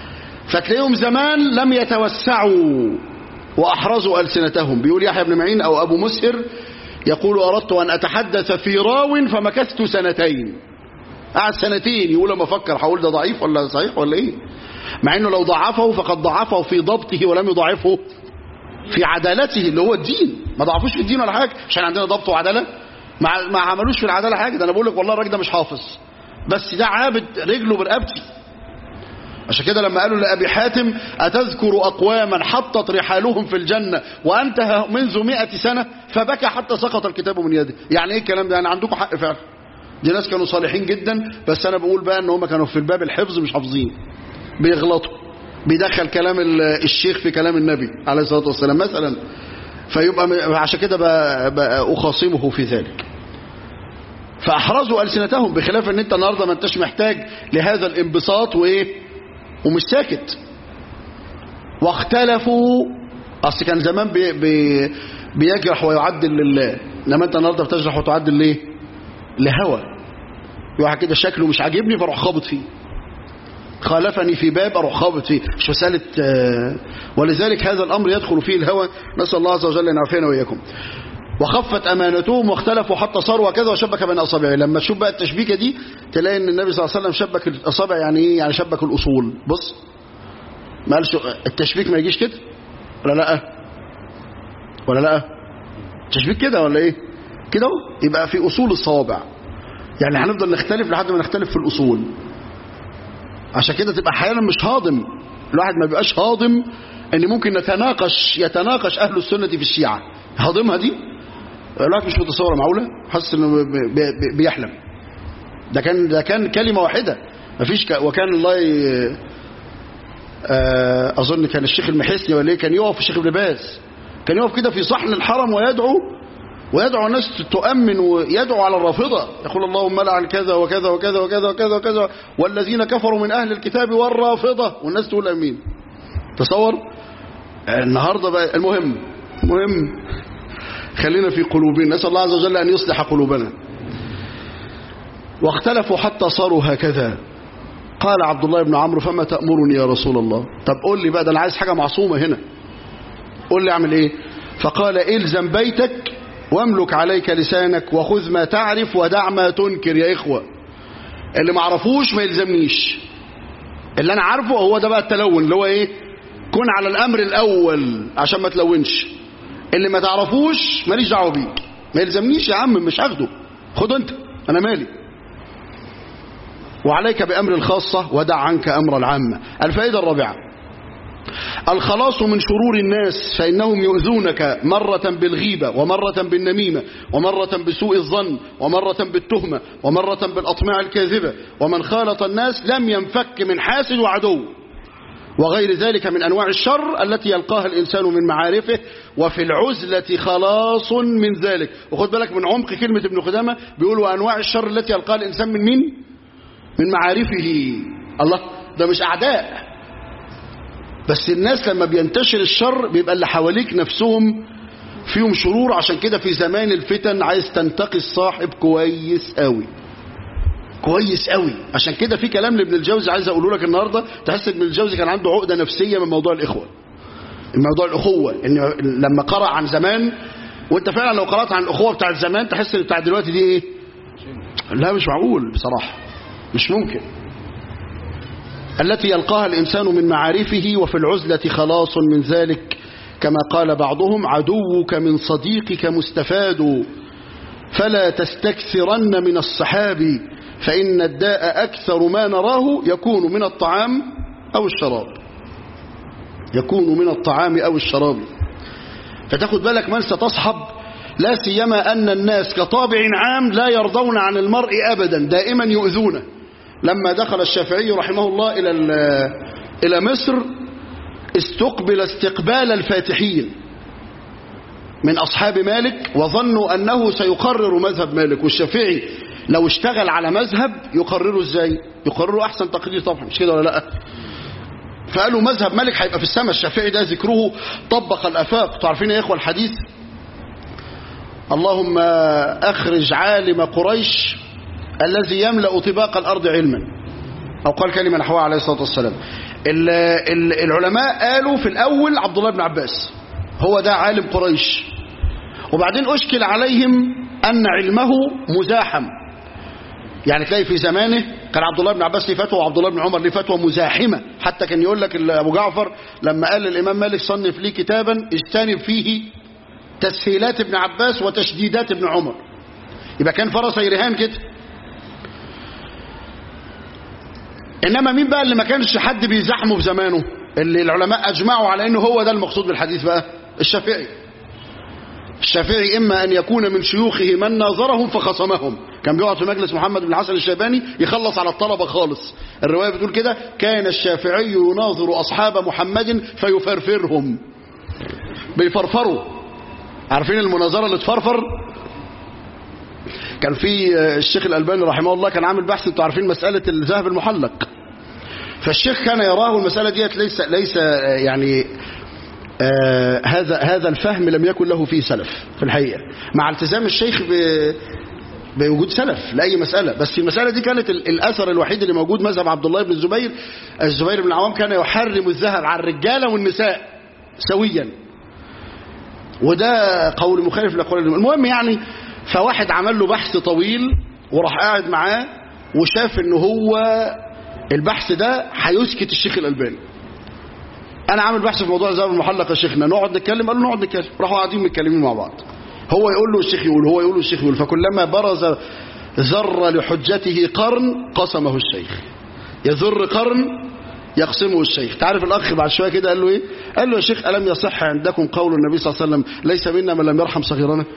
فتلاقيهم زمان لم يتوسعوا وأحرزوا ألسنتهم بيقول يحيى بن معين أو أبو مسهر يقول أردت أن أتحدث في راو فمكثت سنتين قعد سنتين يقول لما أفكر هقول ده ضعيف ولا صحيح ولا إيه مع إنه لو ضعفه فقد ضعفه في ضبطه ولم يضعفه في عدالته اللي هو الدين ما ضعفوش في الدين ولا حاجة عشان عندنا ضبط وعدالة ما ما عملوش في العدالة حاجة ده أنا بقول لك والله الراجل ده مش حافظ بس ده عابد رجله برقبتي عشان كده لما قالوا لأبي حاتم أتذكر أقواما حطت رحالهم في الجنة وأنت منذ مئة سنة فبكى حتى سقط الكتاب من يده يعني إيه الكلام ده يعني عندكم حق فعلا دي ناس كانوا صالحين جدا بس أنا بقول بقى إن هم كانوا في الباب الحفظ مش حافظين بيغلطوا بيدخل كلام الشيخ في كلام النبي عليه الصلاة والسلام مثلا فيبقى عشان كده بقى أخاصمه في ذلك فأحرزوا ألسنتهم بخلاف ان انت النهاردة ما انتش محتاج لهذا الانبساط وايه ومش ساكت واختلفوا اصل كان زمان بي بي بيجرح ويعدل لله انما انت النهارده بتجرح وتعدل ليه لهوى واحد كده شكله مش عاجبني فاروح خابط فيه خالفني في باب اروح خابط فيه مش مساله ولذلك هذا الامر يدخل فيه الهوى نسال الله عز وجل ان يعافينا واياكم وخفت امانتهم واختلفوا حتى صاروا وكذا وشبك بين اصابعه لما تشوف بقى التشبيكه دي تلاقي ان النبي صلى الله عليه وسلم شبك الاصابع يعني ايه يعني شبك الاصول بص ما قالش التشبيك ما يجيش كده ولا لا ولا لا التشبيك كده ولا ايه كده يبقى في اصول الصوابع يعني هنفضل نختلف لحد ما نختلف في الاصول عشان كده تبقى احيانا مش هاضم الواحد ما بيبقاش هاضم ان ممكن نتناقش يتناقش اهل السنه في الشيعه هاضمها دي الواحد مش متصور معقوله حاسس انه بيحلم ده كان ده كان كلمه واحده مفيش ك... وكان الله ي... اظن كان الشيخ المحسني ولا ايه كان يقف الشيخ ابن باز كان يقف كده في صحن الحرم ويدعو ويدعو الناس تؤمن ويدعو على الرافضه يقول اللهم لعن كذا وكذا وكذا وكذا وكذا وكذا والذين كفروا من اهل الكتاب والرافضه والناس تقول امين تصور النهارده بقى المهم المهم خلينا في قلوبنا نسأل الله عز وجل أن يصلح قلوبنا واختلفوا حتى صاروا هكذا قال عبد الله بن عمرو فما تأمرني يا رسول الله طب قول لي بقى ده أنا عايز حاجة معصومة هنا قول لي أعمل إيه فقال إلزم بيتك واملك عليك لسانك وخذ ما تعرف ودع ما تنكر يا إخوة اللي ما عرفوش ما يلزمنيش اللي أنا عارفه هو ده بقى التلون اللي هو إيه كن على الأمر الأول عشان ما تلونش اللي ما تعرفوش ماليش دعوه بيه ما يلزمنيش يا عم مش هاخده خد انت انا مالي وعليك بامر الخاصه ودع عنك امر العامه الفائده الرابعه الخلاص من شرور الناس فإنهم يؤذونك مرة بالغيبة ومرة بالنميمة ومرة بسوء الظن ومرة بالتهمة ومرة بالأطماع الكاذبة ومن خالط الناس لم ينفك من حاسد وعدو وغير ذلك من أنواع الشر التي يلقاها الإنسان من معارفه وفي العزلة خلاص من ذلك وخد بالك من عمق كلمة ابن قدامة بيقول وأنواع الشر التي يلقاها الإنسان من مين من معارفه الله ده مش أعداء بس الناس لما بينتشر الشر بيبقى اللي حواليك نفسهم فيهم شرور عشان كده في زمان الفتن عايز تنتقي الصاحب كويس قوي كويس قوي عشان كده في كلام لابن الجوزي عايز اقوله لك النهارده تحس ابن الجوزي كان عنده عقده نفسيه من موضوع الاخوه الموضوع الاخوه ان لما قرأ عن زمان وانت فعلا لو قرأت عن الاخوه بتاعت زمان تحس ان بتاع دلوقتي دي ايه لا مش معقول بصراحه مش ممكن التي يلقاها الإنسان من معارفه وفي العزلة خلاص من ذلك كما قال بعضهم عدوك من صديقك مستفاد فلا تستكثرن من الصحاب فإن الداء أكثر ما نراه يكون من الطعام أو الشراب يكون من الطعام أو الشراب فتاخد بالك من ستصحب لا سيما أن الناس كطابع عام لا يرضون عن المرء أبدا دائما يؤذونه لما دخل الشافعي رحمه الله إلى إلى مصر استقبل استقبال الفاتحين من أصحاب مالك وظنوا أنه سيقرر مذهب مالك والشافعي لو اشتغل على مذهب يقرره ازاي يقرره أحسن تقرير طبعا مش كده ولا لا فقالوا مذهب مالك هيبقى في السماء الشافعي ده ذكره طبق الأفاق تعرفين يا إخوة الحديث اللهم أخرج عالم قريش الذي يملأ طباق الأرض علما أو قال كلمة نحوها عليه الصلاة والسلام ال- ال- العلماء قالوا في الأول عبد الله بن عباس هو ده عالم قريش وبعدين أشكل عليهم أن علمه مزاحم يعني تلاقي في زمانه كان عبد الله بن عباس ليه فتوى وعبد الله بن عمر ليه فتوى مزاحمة حتى كان يقول لك ال- أبو جعفر لما قال الإمام مالك صنف لي كتابا اجتنب فيه تسهيلات ابن عباس وتشديدات ابن عمر يبقى كان فرس رهان كده انما مين بقى اللي ما كانش حد بيزحمه في زمانه اللي العلماء اجمعوا على انه هو ده المقصود بالحديث بقى الشافعي الشافعي اما ان يكون من شيوخه من ناظرهم فخصمهم كان بيقعد في مجلس محمد بن الحسن الشيباني يخلص على الطلبه خالص الروايه بتقول كده كان الشافعي يناظر اصحاب محمد فيفرفرهم بيفرفروا عارفين المناظره اللي تفرفر كان في آه، الشيخ الألباني رحمه الله كان عامل بحث انتوا عارفين مسألة الذهب المحلق فالشيخ كان يراه المسألة ديت ليس ليس آه، يعني آه هذا هذا الفهم لم يكن له فيه سلف في الحقيقة مع التزام الشيخ ب بوجود سلف لأي مسألة بس المسألة دي كانت ال- الأثر الوحيد اللي موجود مذهب عبد الله بن الزبير الزبير بن العوام كان يحرم الذهب على الرجالة والنساء سويا وده قول مخالف لقول المهم يعني فواحد عمل له بحث طويل وراح قاعد معاه وشاف ان هو البحث ده هيسكت الشيخ الألباني انا عامل بحث في موضوع الذهب المحلق يا شيخنا نقعد نتكلم قال له نقعد نتكلم راحوا قاعدين متكلمين مع بعض هو يقول له الشيخ يقول هو يقول له الشيخ يقول فكلما برز ذر لحجته قرن قسمه الشيخ يذر قرن يقسمه الشيخ تعرف الاخ بعد شويه كده قال له ايه قال له يا شيخ الم يصح عندكم قول النبي صلى الله عليه وسلم ليس منا من لم يرحم صغيرنا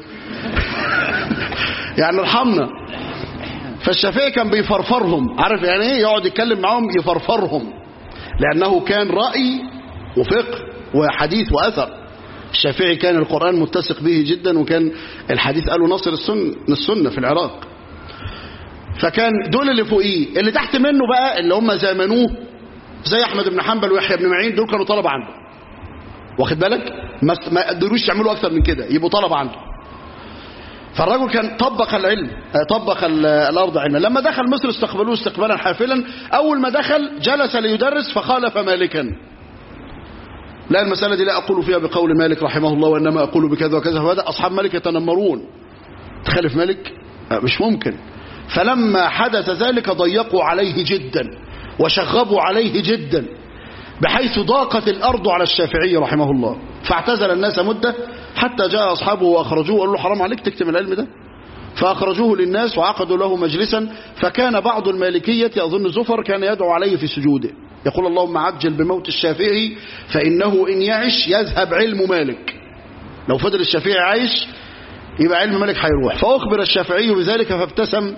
يعني ارحمنا فالشافعي كان بيفرفرهم عارف يعني ايه يقعد يتكلم معاهم يفرفرهم لانه كان راي وفقه وحديث واثر الشافعي كان القران متسق به جدا وكان الحديث قالوا نصر السنه السنه في العراق فكان دول اللي فوقيه اللي تحت منه بقى اللي هم زامنوه زي احمد بن حنبل ويحيى بن معين دول كانوا طلبه عنده واخد بالك ما ما قدروش يعملوا اكتر من كده يبقوا طلبه عنده فالرجل كان طبق العلم آه، طبق ال- الارض علما لما دخل مصر استقبلوه استقبالا حافلا اول ما دخل جلس ليدرس فخالف مالكا لا المسألة دي لا أقول فيها بقول مالك رحمه الله وإنما أقول بكذا وكذا فبدأ أصحاب مالك يتنمرون تخالف مالك آه، مش ممكن فلما حدث ذلك ضيقوا عليه جدا وشغبوا عليه جدا بحيث ضاقت الأرض على الشافعي رحمه الله فاعتزل الناس مدة حتى جاء أصحابه وأخرجوه وقالوا له حرام عليك تكتم العلم ده فأخرجوه للناس وعقدوا له مجلسا فكان بعض المالكية أظن زفر كان يدعو عليه في سجوده يقول اللهم عجل بموت الشافعي فإنه إن يعش يذهب علم مالك لو فضل الشافعي عايش يبقى علم مالك هيروح فأخبر الشافعي بذلك فابتسم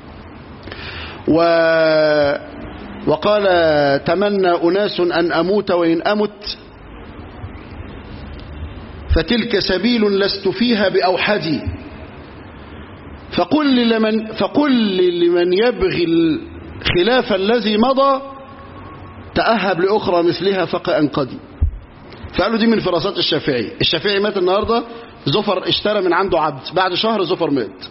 و وقال تمنى أناس أن أموت وإن أمت فتلك سبيل لست فيها بأوحدي فقل لمن, فقل لمن يبغي الخلاف الذي مضى تأهب لأخرى مثلها فقأ قدي فقالوا دي من فراسات الشافعي الشافعي مات النهاردة زفر اشترى من عنده عبد بعد شهر زفر مات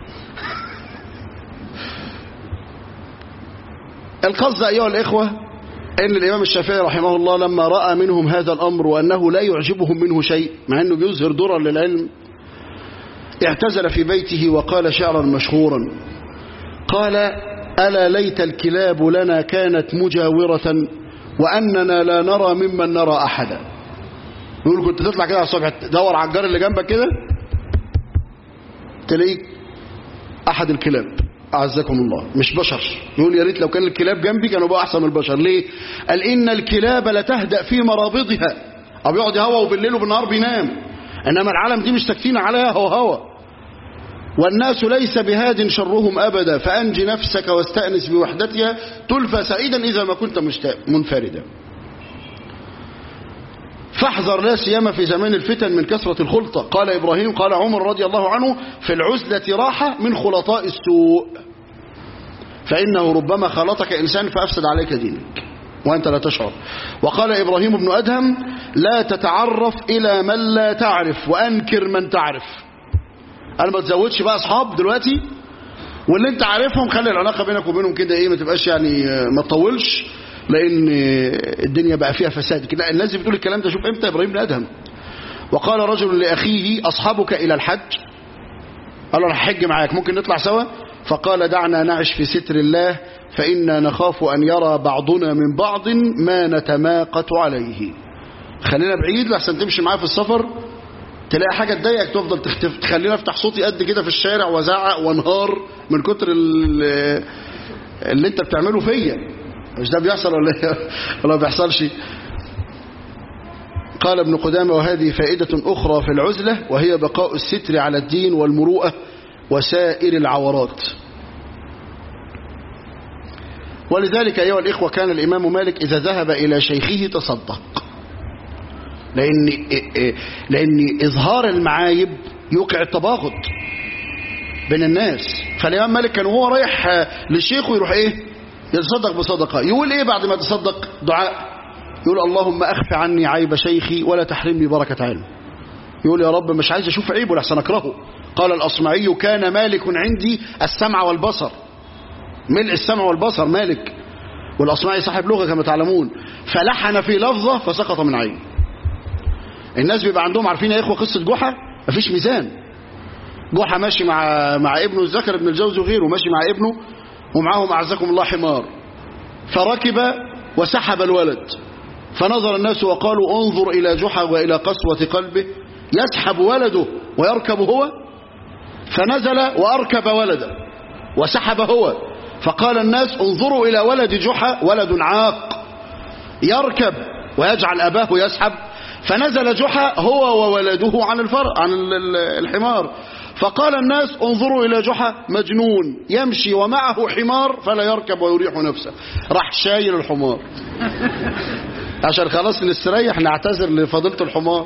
القصد أيها الإخوة أن الإمام الشافعي رحمه الله لما رأى منهم هذا الأمر وأنه لا يعجبهم منه شيء مع أنه بيظهر درا للعلم اعتزل في بيته وقال شعرا مشهورا قال ألا ليت الكلاب لنا كانت مجاورة وأننا لا نرى ممن نرى أحدا يقول كنت تطلع كده على الصبح تدور على الجار اللي جنبك كده تلاقيك أحد الكلاب أعزكم الله مش بشر يقول يا ريت لو كان الكلاب جنبي كانوا بقى أحسن من البشر ليه قال إن الكلاب لتهدأ في مرابضها أو بيقعد يهوى وبالليل وبالنهار بينام إنما العالم دي مش ساكتين عليها هو هو والناس ليس بهاد شرهم أبدا فأنج نفسك واستأنس بوحدتها تلفى سعيدا إذا ما كنت منفردا فاحذر لا سيما في زمان الفتن من كثرة الخلطة قال إبراهيم قال عمر رضي الله عنه في العزلة راحة من خلطاء السوء فإنه ربما خلطك إنسان فأفسد عليك دينك وأنت لا تشعر وقال إبراهيم بن أدهم لا تتعرف إلى من لا تعرف وأنكر من تعرف أنا ما تزودش بقى أصحاب دلوقتي واللي أنت عارفهم خلي العلاقة بينك وبينهم كده إيه ما تبقاش يعني ما تطولش لان الدنيا بقى فيها فساد كده الناس بتقول الكلام ده شوف امتى ابراهيم بن ادهم وقال رجل لاخيه اصحابك الى الحج قال له انا هحج معاك ممكن نطلع سوا فقال دعنا نعش في ستر الله فإنا نخاف أن يرى بعضنا من بعض ما نتماقت عليه خلينا بعيد لحسن تمشي معاه في السفر تلاقي حاجة تضايقك تفضل تختف تخليني افتح صوتي قد كده في الشارع وازعق وانهار من كتر ال- اللي انت بتعمله فيا مش ده بيحصل ولا إيه؟ ولا ما بيحصلش قال ابن قدامة وهذه فائدة أخرى في العزلة وهي بقاء الستر على الدين والمروءة وسائر العورات ولذلك أيها الإخوة كان الإمام مالك إذا ذهب إلى شيخه تصدق لأن, لأن إظهار المعايب يوقع التباغض بين الناس فالإمام مالك كان وهو رايح للشيخ ويروح إيه يتصدق بصدقة يقول إيه بعد ما تصدق دعاء يقول اللهم أخف عني عيب شيخي ولا تحرمني بركة علم يقول يا رب مش عايز أشوف عيبه لحسن أكرهه قال الأصمعي كان مالك عندي السمع والبصر ملء السمع والبصر مالك والأصمعي صاحب لغة كما تعلمون فلحن في لفظة فسقط من عين الناس بيبقى عندهم عارفين يا إخوة قصة جحا مفيش ميزان جحا ماشي مع مع ابنه الذكر ابن الجوزي وغيره ماشي مع ابنه ومعاهم أعزكم الله حمار فركب وسحب الولد فنظر الناس وقالوا انظر إلى جحا وإلى قسوة قلبه يسحب ولده ويركب هو فنزل وأركب ولده وسحب هو فقال الناس انظروا إلى ولد جحا ولد عاق يركب ويجعل أباه يسحب فنزل جحا هو وولده عن الفر عن ال- ال- الحمار فقال الناس انظروا إلى جحا مجنون يمشي ومعه حمار فلا يركب ويريح نفسه راح شايل الحمار عشان خلاص نستريح نعتذر لفضيلة الحمار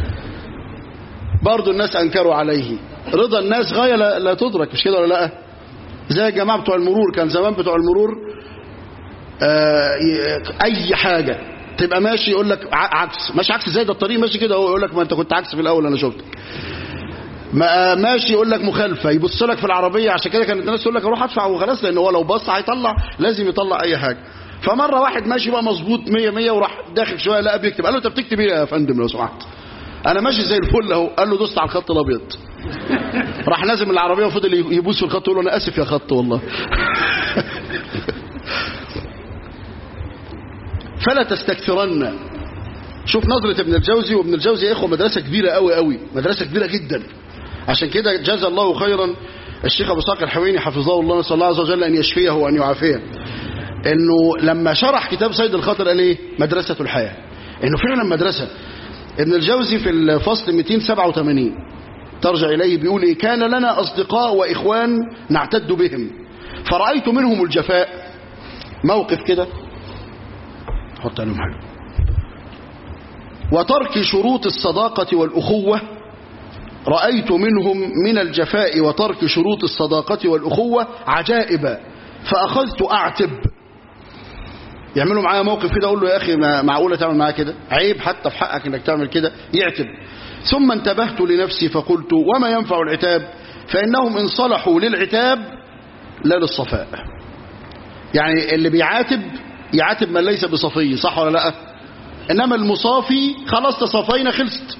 برضو الناس أنكروا عليه رضا الناس غاية لا, لا تدرك مش كده ولا لا زي الجماعة بتوع المرور كان زمان بتوع المرور آه ي- أي حاجة تبقى ماشي يقول لك ع- عكس ماشي عكس زي ده الطريق ماشي كده هو يقول لك ما أنت كنت عكس في الأول أنا شفتك ما ماشي يقول لك مخالفه يبص لك في العربيه عشان كده كانت الناس تقول لك اروح ادفع وخلاص لان هو لو بص هيطلع لازم يطلع اي حاجه فمره واحد ماشي بقى مظبوط 100 100 وراح داخل شويه لقى بيكتب قال له انت بتكتب ايه يا فندم لو سمحت انا ماشي زي الفل اهو قال له دوست على الخط الابيض راح نازل من العربيه وفضل يبوس في الخط ويقول له انا اسف يا خط والله فلا تستكثرن شوف نظرة ابن الجوزي وابن الجوزي يا اخوه مدرسة كبيرة قوي قوي مدرسة كبيرة جدا عشان كده جزا الله خيرا الشيخ ابو اسحاق الحويني حفظه الله نسال الله عز وجل ان يشفيه وان يعافيه انه لما شرح كتاب سيد الخاطر قال ايه مدرسة الحياة انه فعلا مدرسة ابن الجوزي في الفصل 287 ترجع اليه بيقول ايه كان لنا اصدقاء واخوان نعتد بهم فرأيت منهم الجفاء موقف كده حط عليهم حاجه وترك شروط الصداقة والأخوة رأيت منهم من الجفاء وترك شروط الصداقة والأخوة عجائبا فأخذت أعتب يعملوا معايا موقف كده أقول له يا أخي ما معقولة تعمل معايا كده عيب حتى في حقك أنك تعمل كده يعتب ثم انتبهت لنفسي فقلت وما ينفع العتاب فإنهم إن صلحوا للعتاب لا للصفاء يعني اللي بيعاتب يعاتب من ليس بصفي صح ولا لا إنما المصافي خلاص تصافينا خلصت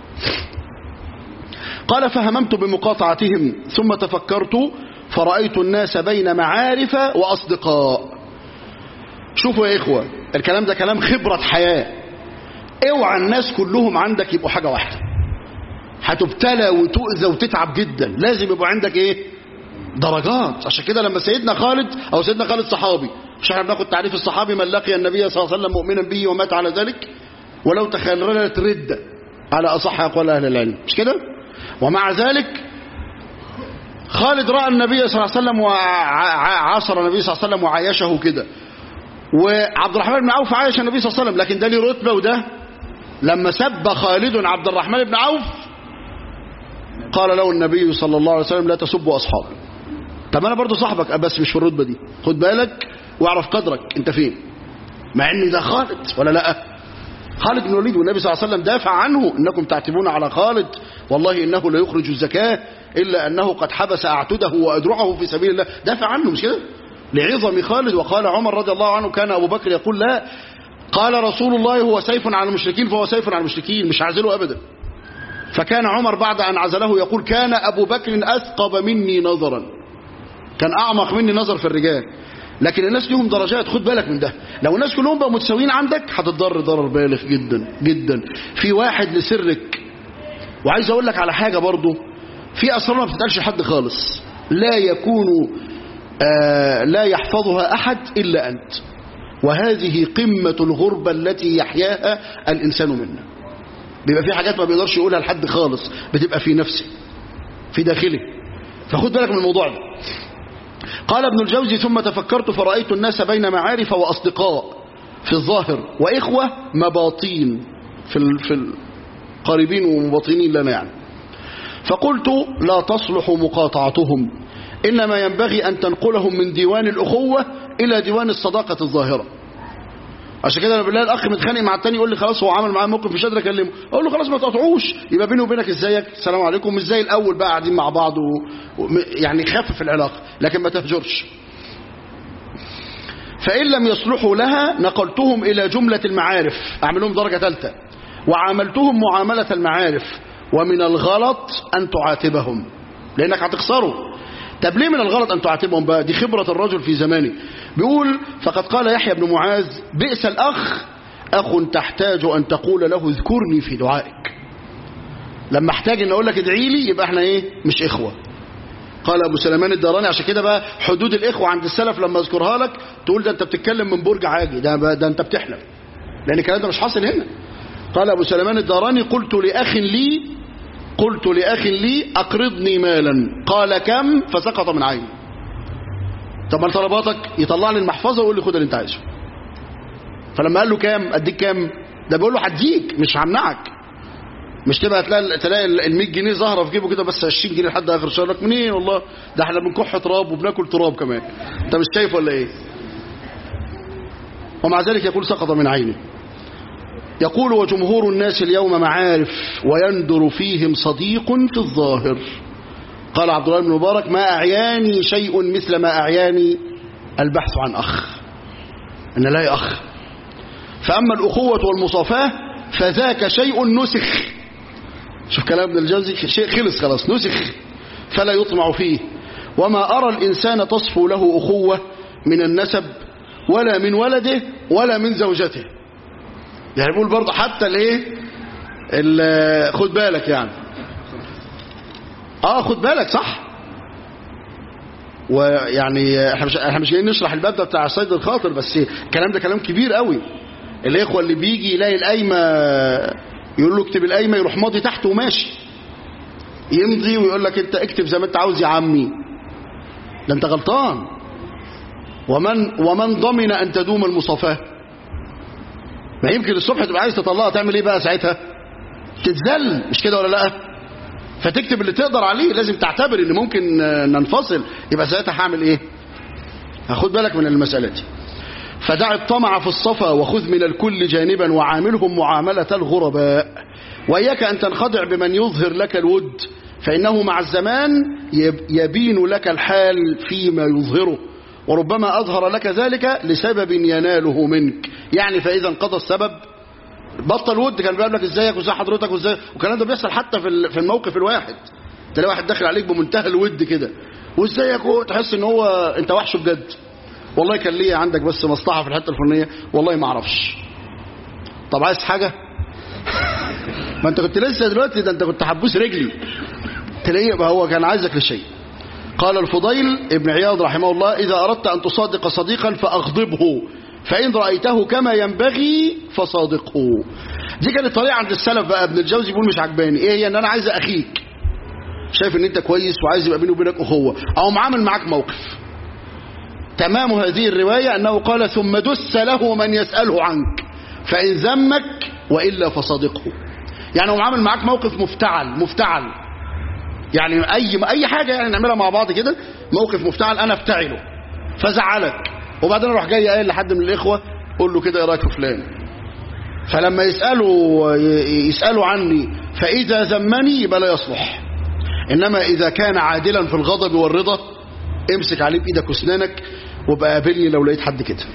قال فهممت بمقاطعتهم ثم تفكرت فرأيت الناس بين معارف وأصدقاء شوفوا يا إخوة الكلام ده كلام خبرة حياة اوعى الناس كلهم عندك يبقوا حاجة واحدة هتبتلى وتؤذى وتتعب جدا لازم يبقوا عندك ايه درجات عشان كده لما سيدنا خالد او سيدنا خالد صحابي مش احنا بناخد تعريف الصحابي من لقي النبي صلى الله عليه وسلم مؤمنا به ومات على ذلك ولو تخيلت ردة على اصح اقوال اهل العلم مش كده ومع ذلك خالد راى النبي صلى الله عليه وسلم وعاصر النبي صلى الله عليه وسلم وعايشه كده وعبد الرحمن بن عوف عايش النبي صلى الله عليه وسلم لكن ده ليه رتبه وده لما سب خالد عبد الرحمن بن عوف قال له النبي صلى الله عليه وسلم لا تسبوا اصحابي طب انا برضو صاحبك بس مش في الرتبه دي خد بالك واعرف قدرك انت فين مع ان ده خالد ولا لا خالد بن الوليد والنبي صلى الله عليه وسلم دافع عنه انكم تعتبون على خالد والله انه لا يخرج الزكاه الا انه قد حبس اعتده وادرعه في سبيل الله دافع عنه مش كده لعظم خالد وقال عمر رضي الله عنه كان أبو بكر يقول لا قال رسول الله هو سيف على المشركين فهو سيف على المشركين مش هعزله أبدا فكان عمر بعد أن عزله يقول كان أبو بكر أثقب مني نظرا كان أعمق مني نظر في الرجال لكن الناس ليهم درجات خد بالك من ده لو الناس كلهم بقوا متساويين عندك هتضر ضرر بالغ جدا جدا في واحد لسرك وعايز اقول لك على حاجة برضو في اسرار ما بتتقالش لحد خالص لا يكون آه لا يحفظها احد الا انت وهذه قمة الغربة التي يحياها الانسان منا بيبقى في حاجات ما بيقدرش يقولها لحد خالص بتبقى في نفسه في داخله فخد بالك من الموضوع ده قال ابن الجوزي ثم تفكرت فرأيت الناس بين معارف وأصدقاء في الظاهر وإخوة مباطين في ال- في القريبين ومباطنين لنا يعني فقلت لا تصلح مقاطعتهم إنما ينبغي أن تنقلهم من ديوان الأخوة إلى ديوان الصداقة الظاهرة عشان كده لما بلاقي الاخ متخانق مع التاني يقول لي خلاص هو عمل معايا موقف مش قادر اكلمه اقول له خلاص ما تقطعوش يبقى بيني وبينك ازيك السلام عليكم مش زي الاول بقى قاعدين مع بعض و... و... يعني خفف العلاقه لكن ما تهجرش فإن لم يصلحوا لها نقلتهم إلى جملة المعارف أعملهم درجة ثالثة وعاملتهم معاملة المعارف ومن الغلط أن تعاتبهم لأنك هتخسروا طب ليه من الغلط أن تعاتبهم بقى دي خبرة الرجل في زمانه بيقول فقد قال يحيى بن معاذ بئس الأخ أخ تحتاج أن تقول له اذكرني في دعائك لما احتاج ان اقول لك ادعي لي يبقى احنا ايه مش اخوه قال ابو سليمان الداراني عشان كده بقى حدود الاخوه عند السلف لما اذكرها لك تقول ده انت بتتكلم من برج عاجي ده ده انت بتحلم لان الكلام ده مش حاصل هنا قال ابو سليمان الداراني قلت لاخ لي قلت لاخ لي اقرضني مالا قال كم فسقط من عيني طب ما طلباتك يطلع لي المحفظه ويقول لي خد اللي انت عايزه فلما قال له كام اديك كام ده بيقول له هديك مش همنعك مش تبقى تلاقي تلاقي ال 100 جنيه ظاهره في جيبه كده بس 20 جنيه لحد اخر الشهر لك منين والله ده احنا بنكح تراب وبناكل تراب كمان انت مش شايف ولا ايه ومع ذلك يقول سقط من عينه يقول وجمهور الناس اليوم معارف ويندر فيهم صديق في الظاهر قال عبد الله بن مبارك ما أعياني شيء مثل ما أعياني البحث عن أخ أن لا أخ فأما الأخوة والمصافاة فذاك شيء نسخ شوف كلام ابن الجوزي شيء خلص خلاص نسخ فلا يطمع فيه وما أرى الإنسان تصفو له أخوة من النسب ولا من ولده ولا من زوجته يعني بيقول برضه حتى الايه ال- خد بالك يعني اه خد بالك صح ويعني احنا مش احنا مش جايين نشرح الباب ده بتاع صيد الخاطر بس الكلام ده كلام كبير قوي الاخوه اللي بيجي يلاقي القايمه يقول له اكتب القايمه يروح ماضي تحت وماشي يمضي ويقول لك انت اكتب زي ما انت عاوز يا عمي ده انت غلطان ومن ومن ضمن ان تدوم المصافاه ما يمكن الصبح تبقى عايز تطلقها تعمل ايه بقى ساعتها تتذل مش كده ولا لا فتكتب اللي تقدر عليه لازم تعتبر ان ممكن آه، ننفصل يبقى ساعتها هعمل ايه هاخد بالك من المسألة دي فدع الطمع في الصفا وخذ من الكل جانبا وعاملهم معاملة الغرباء وإياك أن تنخدع بمن يظهر لك الود فإنه مع الزمان يب- يبين لك الحال فيما يظهره وربما أظهر لك ذلك لسبب يناله منك يعني فإذا انقضى السبب بطل ود كان بيقول لك ازيك وازي حضرتك وازاي والكلام ده بيحصل حتى في ال- في الموقف الواحد تلاقي واحد داخل عليك بمنتهى الود كده وازيك و- تحس ان هو انت وحشه بجد والله كان ليا عندك بس مصلحه في الحته الفلانيه والله ما اعرفش طب عايز حاجه ما انت كنت لسه دلوقتي ده انت كنت حبوس رجلي تلاقيه يبقى هو كان عايزك لشيء قال الفضيل ابن عياض رحمه الله إذا أردت أن تصادق صديقا فأغضبه فإن رأيته كما ينبغي فصادقه دي كانت طريقة عند السلف بقى ابن الجوزي بيقول مش عجباني ايه هي ان انا عايز اخيك شايف ان انت كويس وعايز يبقى بيني وبينك اخوة او معامل معاك موقف تمام هذه الرواية انه قال ثم دس له من يسأله عنك فإن ذمك وإلا فصادقه يعني هو عامل معاك موقف مفتعل مفتعل يعني اي اي حاجه يعني نعملها مع بعض كده موقف مفتعل انا افتعله فزعلك وبعدين اروح جاي قايل لحد من الاخوه قول له كده ايه رايك في فلان فلما يسالوا يسالوا عني فاذا ذمني يبقى لا يصلح انما اذا كان عادلا في الغضب والرضا امسك عليه بايدك واسنانك وابقى قابلني لو لقيت حد كده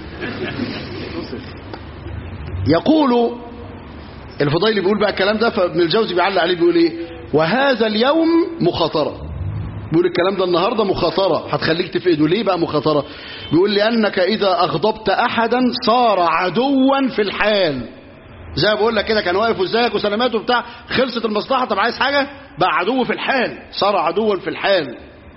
يقول الفضيل بيقول بقى الكلام ده فابن الجوزي بيعلق عليه بيقول ايه وهذا اليوم مخاطرة بيقول الكلام ده النهاردة مخاطرة هتخليك تفقده ليه بقى مخاطرة بيقول لأنك إذا أغضبت أحدا صار عدوا في الحال زي ما بقول لك كده كان واقف وازيك وسلامات وبتاع خلصت المصلحة طب عايز حاجة بقى عدو في الحال صار عدوا في الحال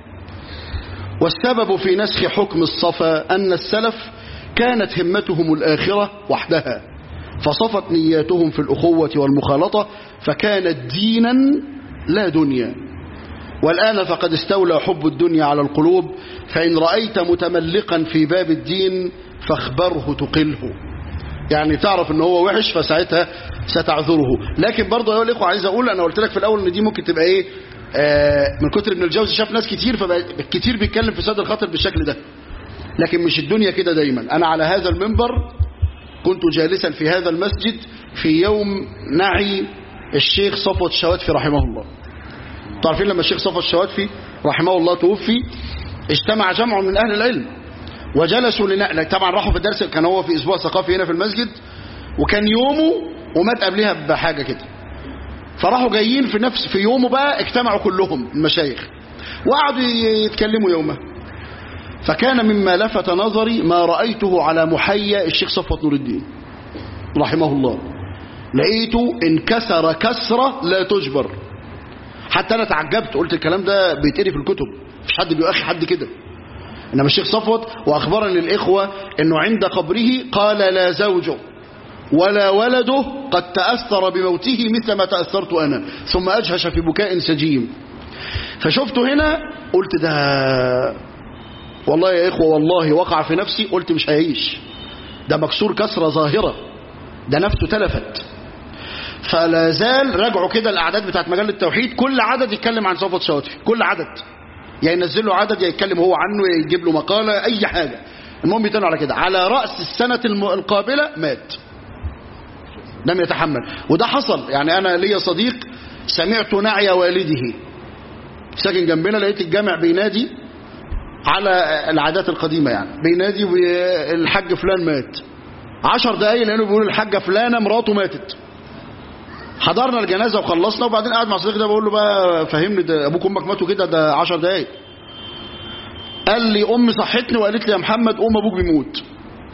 والسبب في نسخ حكم الصفا أن السلف كانت همتهم الآخرة وحدها فصفت نياتهم في الأخوة والمخالطة فكانت دينا لا دنيا والآن فقد استولى حب الدنيا على القلوب فإن رأيت متملقا في باب الدين فاخبره تقله يعني تعرف ان هو وحش فساعتها ستعذره لكن برضه يا الاخوه عايز اقول انا قلت لك في الاول ان دي ممكن تبقى ايه آه من كتر ابن الجوزي شاف ناس كتير فكتير بيتكلم في سد الخاطر بالشكل ده لكن مش الدنيا كده دايما انا على هذا المنبر كنت جالسا في هذا المسجد في يوم نعي الشيخ صفوت الشواتفي رحمه الله تعرفين لما الشيخ صفوت الشواتفي رحمه الله توفي اجتمع جمع من اهل العلم وجلسوا لنقل طبعا راحوا في الدرس كان هو في اسبوع ثقافي هنا في المسجد وكان يومه ومات قبلها بحاجه كده فراحوا جايين في نفس في يومه بقى اجتمعوا كلهم المشايخ وقعدوا يتكلموا يومه فكان مما لفت نظري ما رأيته على محيا الشيخ صفوت نور الدين رحمه الله لقيته انكسر كسرة لا تجبر حتى انا تعجبت قلت الكلام ده بيتقري في الكتب مفيش حد بيؤخي حد كده انما الشيخ صفوت واخبرني الاخوه انه عند قبره قال لا زوجه ولا ولده قد تاثر بموته مثل ما تاثرت انا ثم اجهش في بكاء سجيم فشفته هنا قلت ده والله يا اخوه والله وقع في نفسي قلت مش هيعيش ده مكسور كسره ظاهره ده نفسه تلفت فلا زال راجعوا كده الاعداد بتاعت مجله التوحيد كل عدد يتكلم عن صفوت شاطفي كل عدد يا ينزل له عدد يا يتكلم هو عنه يا يجيب له مقاله اي حاجه المهم يتنوا على كده على راس السنه الم- القابله مات لم يتحمل وده حصل يعني انا ليا صديق سمعت نعي والده ساكن جنبنا لقيت الجامع بينادي على العادات القديمه يعني بينادي الحاج فلان مات عشر دقايق لانه بيقول الحاجه فلانه مراته ماتت حضرنا الجنازه وخلصنا وبعدين قاعد مع صديقي ده بقول له بقى فهمني ده ابوك وامك ماتوا كده ده 10 دقايق قال لي امي صحتني وقالت لي يا محمد قوم ابوك بيموت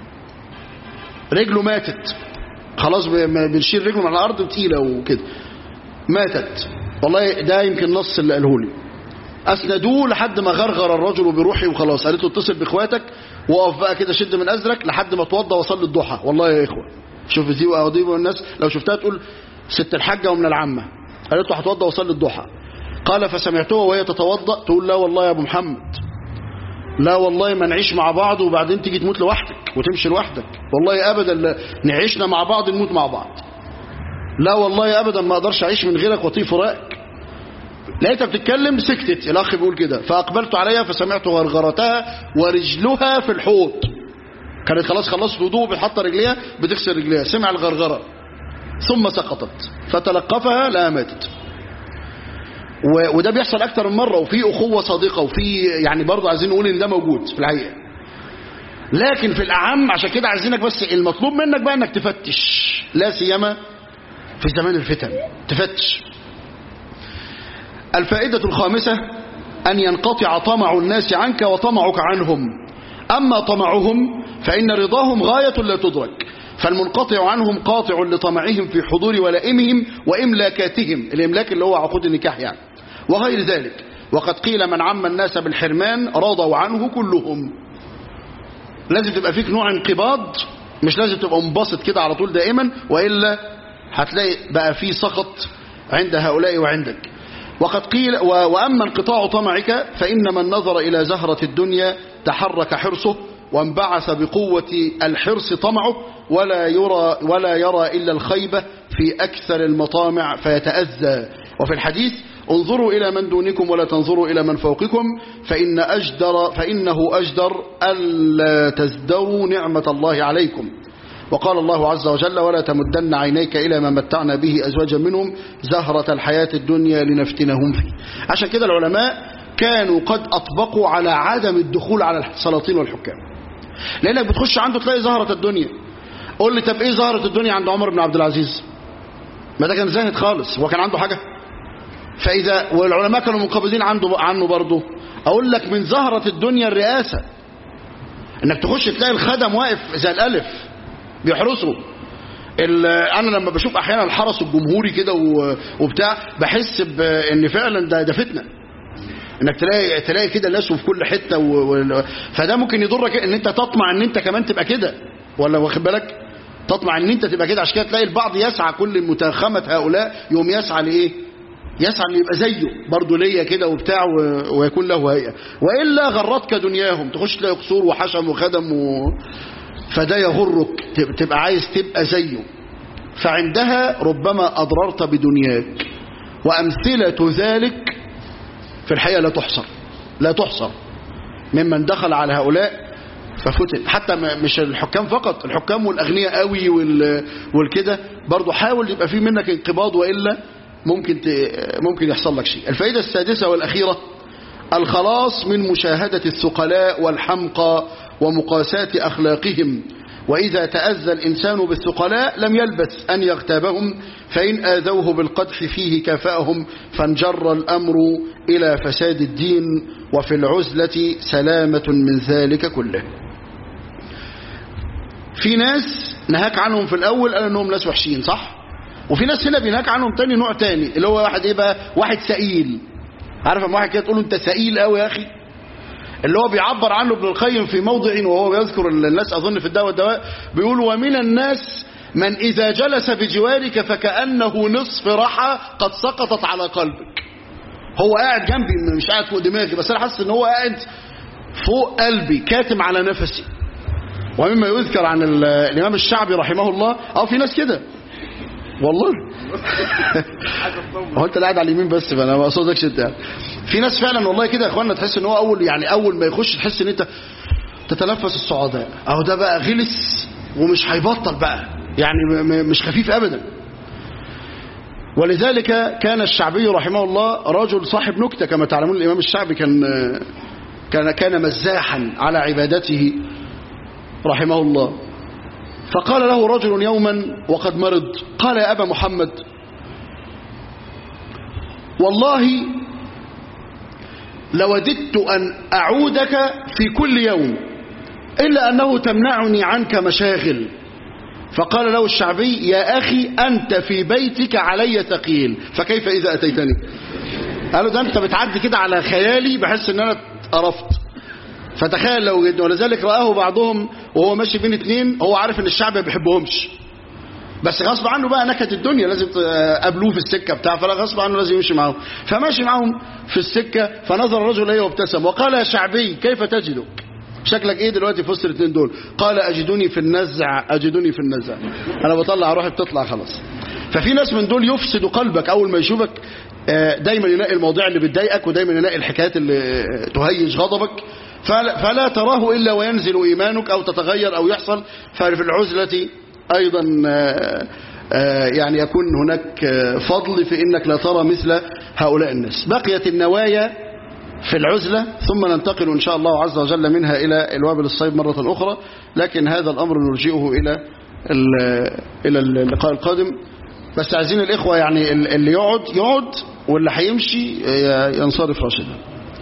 رجله ماتت خلاص ب- م- بنشيل رجله من على الارض وتقيله وكده ماتت والله ده يمكن نص اللي قاله لي اسندوه لحد ما غرغر الرجل بروحي وخلاص قالت له اتصل باخواتك وقف بقى كده شد من ازرك لحد ما اتوضى وصلي الضحى والله يا اخوه شوف دي واضيب الناس لو شفتها تقول ست الحاجه ومن العامه قالت له هتوضى وصلي الضحى قال فسمعتها وهي تتوضا تقول لا والله يا ابو محمد لا والله ما نعيش مع بعض وبعدين تيجي تموت لوحدك وتمشي لوحدك والله ابدا لا نعيشنا مع بعض نموت مع بعض لا والله ابدا ما اقدرش اعيش من غيرك واطيب فراقك لقيتها بتتكلم سكتت الاخ بيقول كده فاقبلت عليها فسمعت غرغرتها ورجلها في الحوض كانت خلاص خلصت وضوء بتحط رجليها بتغسل رجليها سمع الغرغره ثم سقطت فتلقفها لا ماتت و- وده بيحصل اكتر من مره وفي اخوه صادقه وفي يعني برضه عايزين نقول ان ده موجود في الحقيقه لكن في الاعم عشان كده عايزينك بس المطلوب منك بقى انك تفتش لا سيما في زمان الفتن تفتش الفائدة الخامسة أن ينقطع طمع الناس عنك وطمعك عنهم أما طمعهم فإن رضاهم غاية لا تدرك فالمنقطع عنهم قاطع لطمعهم في حضور ولائمهم وإملاكاتهم الإملاك اللي هو عقود النكاح يعني وغير ذلك وقد قيل من عم الناس بالحرمان رضوا عنه كلهم لازم تبقى فيك نوع انقباض مش لازم تبقى منبسط كده على طول دائما وإلا هتلاقي بقى في سخط عند هؤلاء وعندك وقد قيل و- وأما انقطاع طمعك فإن من نظر إلى زهرة الدنيا تحرك حرصه وانبعث بقوة الحرص طمعه ولا يرى ولا يرى إلا الخيبة في أكثر المطامع فيتأذى وفي الحديث انظروا إلى من دونكم ولا تنظروا إلى من فوقكم فإن أجدر فإنه أجدر ألا تزدروا نعمة الله عليكم وقال الله عز وجل ولا تمدن عينيك إلى ما متعنا به أزواجا منهم زهرة الحياة الدنيا لنفتنهم فيه عشان كده العلماء كانوا قد أطبقوا على عدم الدخول على السلاطين والحكام لانك بتخش عنده تلاقي زهرة الدنيا قول لي طب ايه زهرة الدنيا عند عمر بن عبد العزيز ما ده كان زاهد خالص هو كان عنده حاجة فاذا والعلماء كانوا منقبضين عنده عنه برضه اقول لك من زهرة الدنيا الرئاسة انك تخش تلاقي الخدم واقف زي الالف بيحرسه ال- انا لما بشوف احيانا الحرس الجمهوري كده و- وبتاع بحس بان فعلا ده ده فتنه انك تلاقي تلاقي كده ناس في كل حته و... و... فده ممكن يضرك ان انت تطمع ان انت كمان تبقى كده ولا واخد بالك تطمع ان انت تبقى كده عشان كده تلاقي البعض يسعى كل متاخمه هؤلاء يوم يسعى لايه يسعى ان يبقى زيه برضه ليا كده وبتاع و... ويكون له هيئه والا غرتك دنياهم تخش تلاقي قصور وحشم وخدم و... فده يغرك تب- تبقى عايز تبقى زيه فعندها ربما اضررت بدنياك وامثله ذلك في الحقيقة لا تحصر لا تحصر ممن دخل على هؤلاء ففتن حتى ما- مش الحكام فقط الحكام والأغنياء قوي وال- والكده برضو حاول يبقى في منك انقباض وإلا ممكن ت- ممكن يحصل لك شيء الفائدة السادسة والأخيرة الخلاص من مشاهدة الثقلاء والحمقى ومقاساة أخلاقهم وإذا تأذى الإنسان بالثقلاء لم يلبث أن يغتابهم فإن آذوه بالقدح فيه كافأهم فانجر الأمر إلى فساد الدين وفي العزلة سلامة من ذلك كله في ناس نهاك عنهم في الأول قال أنهم ناس وحشين صح؟ وفي ناس هنا بينهاك عنهم تاني نوع تاني اللي هو واحد ايه بقى واحد سئيل عارف اما واحد كده تقول له انت سئيل قوي يا اخي اللي هو بيعبر عنه ابن القيم في موضع وهو بيذكر الناس اظن في الدواء والدواء بيقول ومن الناس من اذا جلس بجوارك فكانه نصف رحى قد سقطت على قلبك هو قاعد جنبي مش قاعد فوق دماغي بس انا حاسس ان هو قاعد فوق قلبي كاتم على نفسي ومما يذكر عن ال- الامام الشعبي رحمه الله اه في ناس كده والله هو انت اللي قاعد على اليمين بس فانا ما اقصدكش انت يعني. في ناس فعلا والله كده يا اخوانا تحس ان هو اول يعني اول ما يخش تحس ان انت تتنفس السعداء اهو ده بقى غلس ومش هيبطل بقى يعني م- م- مش خفيف ابدا ولذلك كان الشعبي رحمه الله رجل صاحب نكته كما تعلمون الامام الشعبي كان كان كان مزاحا على عبادته رحمه الله فقال له رجل يوما وقد مرض قال يا أبا محمد والله لوددت أن أعودك في كل يوم إلا أنه تمنعني عنك مشاغل فقال له الشعبي يا أخي أنت في بيتك علي ثقيل فكيف إذا أتيتني قالوا ده أنت بتعدي كده على خيالي بحس أن أنا اتقرفت فتخيل لو جدنا ولذلك رآه بعضهم وهو ماشي بين اتنين هو عارف ان الشعب ما بيحبهمش بس غصب عنه بقى نكت الدنيا لازم تقابلوه في السكة بتاع فلا غصب عنه لازم يمشي معاهم فماشي معاهم في السكة فنظر الرجل إليه وابتسم وقال يا شعبي كيف تجدك شكلك ايه دلوقتي في وسط الاثنين دول قال اجدني في النزع اجدني في النزع انا بطلع روحي بتطلع خلاص ففي ناس من دول يفسد قلبك اول ما يشوفك آه، دايما يلاقي المواضيع اللي بتضايقك ودايما يلاقي الحكايات اللي آه، تهيج غضبك فلا, فلا تراه الا وينزل ايمانك او تتغير او يحصل ففي العزله ايضا آه، آه، يعني يكون هناك آه، فضل في انك لا ترى مثل هؤلاء الناس بقيت النوايا في العزلة ثم ننتقل إن شاء الله عز وجل منها إلى الوابل الصيب مرة أخرى لكن هذا الأمر نرجئه إلى ال- إلى اللقاء القادم بس عايزين الإخوة يعني ال- اللي يقعد يقعد واللي هيمشي ي- ينصرف راشدا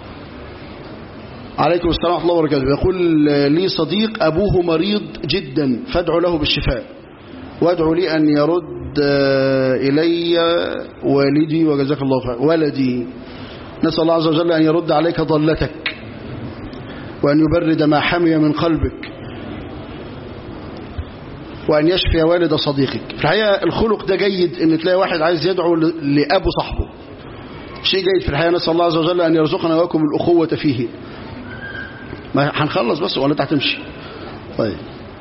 عليكم السلام ورحمة الله وبركاته يقول لي صديق أبوه مريض جدا فادعوا له بالشفاء وادعوا لي أن يرد إلي والدي وجزاك الله خير ولدي نسأل الله عز وجل أن يرد عليك ضلتك وأن يبرد ما حمي من قلبك وأن يشفي والد صديقك في الحقيقة الخلق ده جيد أن تلاقي واحد عايز يدعو ل- لأبو صاحبه شيء جيد في الحقيقة نسأل الله عز وجل أن يرزقنا وياكم الأخوة فيه ما هنخلص بس ولا انت هتمشي طيب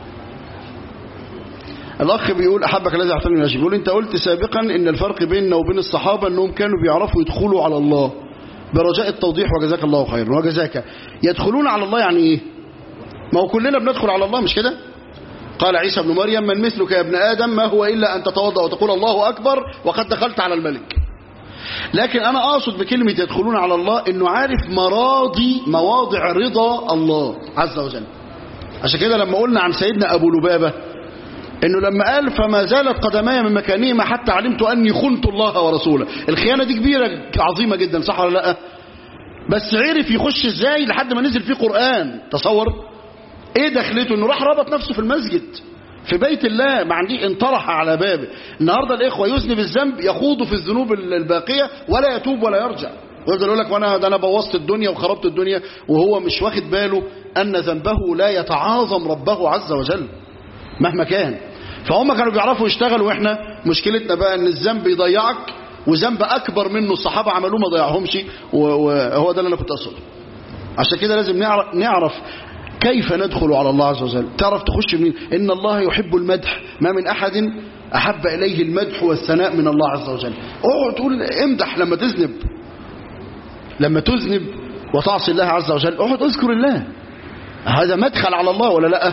الأخ بيقول أحبك الذي أعطاني النجم بيقول أنت قلت سابقا إن الفرق بيننا وبين الصحابة أنهم كانوا بيعرفوا يدخلوا على الله برجاء التوضيح وجزاك الله خيرا وجزاك يدخلون على الله يعني إيه ما هو كلنا بندخل على الله مش كده قال عيسى ابن مريم من مثلك يا ابن آدم ما هو إلا أن تتوضأ وتقول الله أكبر وقد دخلت على الملك لكن أنا أقصد بكلمة يدخلون على الله أنه عارف مراضي مواضع رضا الله عز وجل عشان كده لما قلنا عن سيدنا أبو لبابة انه لما قال فما زالت قدماي من مكانهما حتى علمت اني خنت الله ورسوله الخيانه دي كبيره عظيمه جدا صح ولا لا بس عرف يخش ازاي لحد ما نزل فيه قران تصور ايه دخلته انه راح ربط نفسه في المسجد في بيت الله ما عندي انطرح على بابه النهارده الاخوه يذنب الذنب يخوض في الذنوب الباقيه ولا يتوب ولا يرجع ويفضل يقول لك وانا ده انا بوظت الدنيا وخربت الدنيا وهو مش واخد باله ان ذنبه لا يتعاظم ربه عز وجل مهما كان فهم كانوا بيعرفوا يشتغلوا واحنا مشكلتنا بقى ان الذنب يضيعك وذنب اكبر منه الصحابه عملوه ما ضيعهمش وهو ده اللي انا كنت اقصده عشان كده لازم نعرف, نعرف كيف ندخل على الله عز وجل تعرف تخش منين ان الله يحب المدح ما من احد احب اليه المدح والثناء من الله عز وجل اقعد تقول امدح لما تذنب لما تذنب وتعصي الله عز وجل اقعد اذكر الله هذا مدخل على الله ولا لا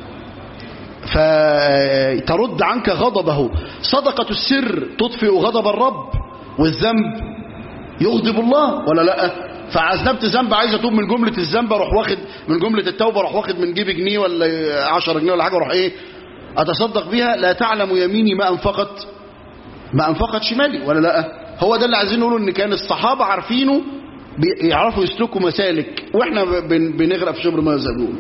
فترد عنك غضبه صدقة السر تطفئ غضب الرب والذنب يغضب الله ولا لا فأذنبت ذنب عايز أتوب من جملة الذنب أروح واخد من جملة التوبة أروح واخد من جيبي جنيه ولا 10 جنيه ولا حاجة أروح إيه أتصدق بيها لا تعلم يميني ما أنفقت ما أنفقت شمالي ولا لا هو ده اللي عايزين نقوله إن كان الصحابة عارفينه بيعرفوا يسلكوا مسالك وإحنا بنغرق في شبر ما يزالون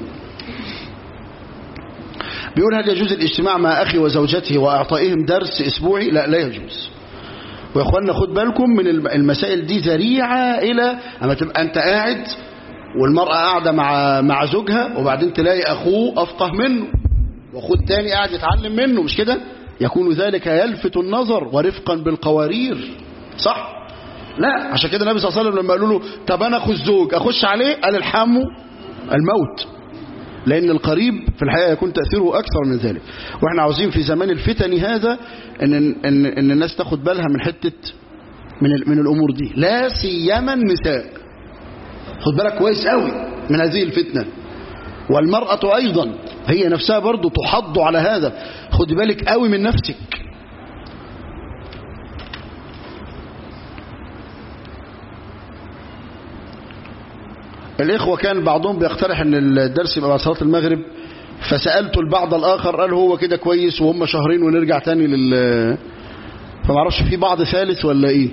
بيقول هل يجوز الاجتماع مع أخي وزوجته وأعطائهم درس أسبوعي لا لا يجوز ويا اخوانا خد بالكم من المسائل دي ذريعة إلى أما تبقى أنت قاعد والمرأة قاعدة مع مع زوجها وبعدين تلاقي أخوه أفقه منه وأخوه التاني قاعد يتعلم منه مش كده يكون ذلك يلفت النظر ورفقا بالقوارير صح لا عشان كده النبي صلى الله عليه وسلم لما قالوا له طب أنا أخو الزوج أخش عليه قال الحمه الموت لأن القريب في الحقيقة يكون تأثيره أكثر من ذلك وإحنا عاوزين في زمان الفتن هذا إن, إن, إن الناس تاخد بالها من حتة من, من الأمور دي لا سيما النساء خد بالك كويس قوي من هذه الفتنة والمرأة أيضا هي نفسها برضو تحض على هذا خد بالك قوي من نفسك الإخوة كان بعضهم بيقترح أن الدرس يبقى بعد صلاة المغرب فسألت البعض الآخر قال هو كده كويس وهم شهرين ونرجع تاني لل فمعرفش في بعض ثالث ولا إيه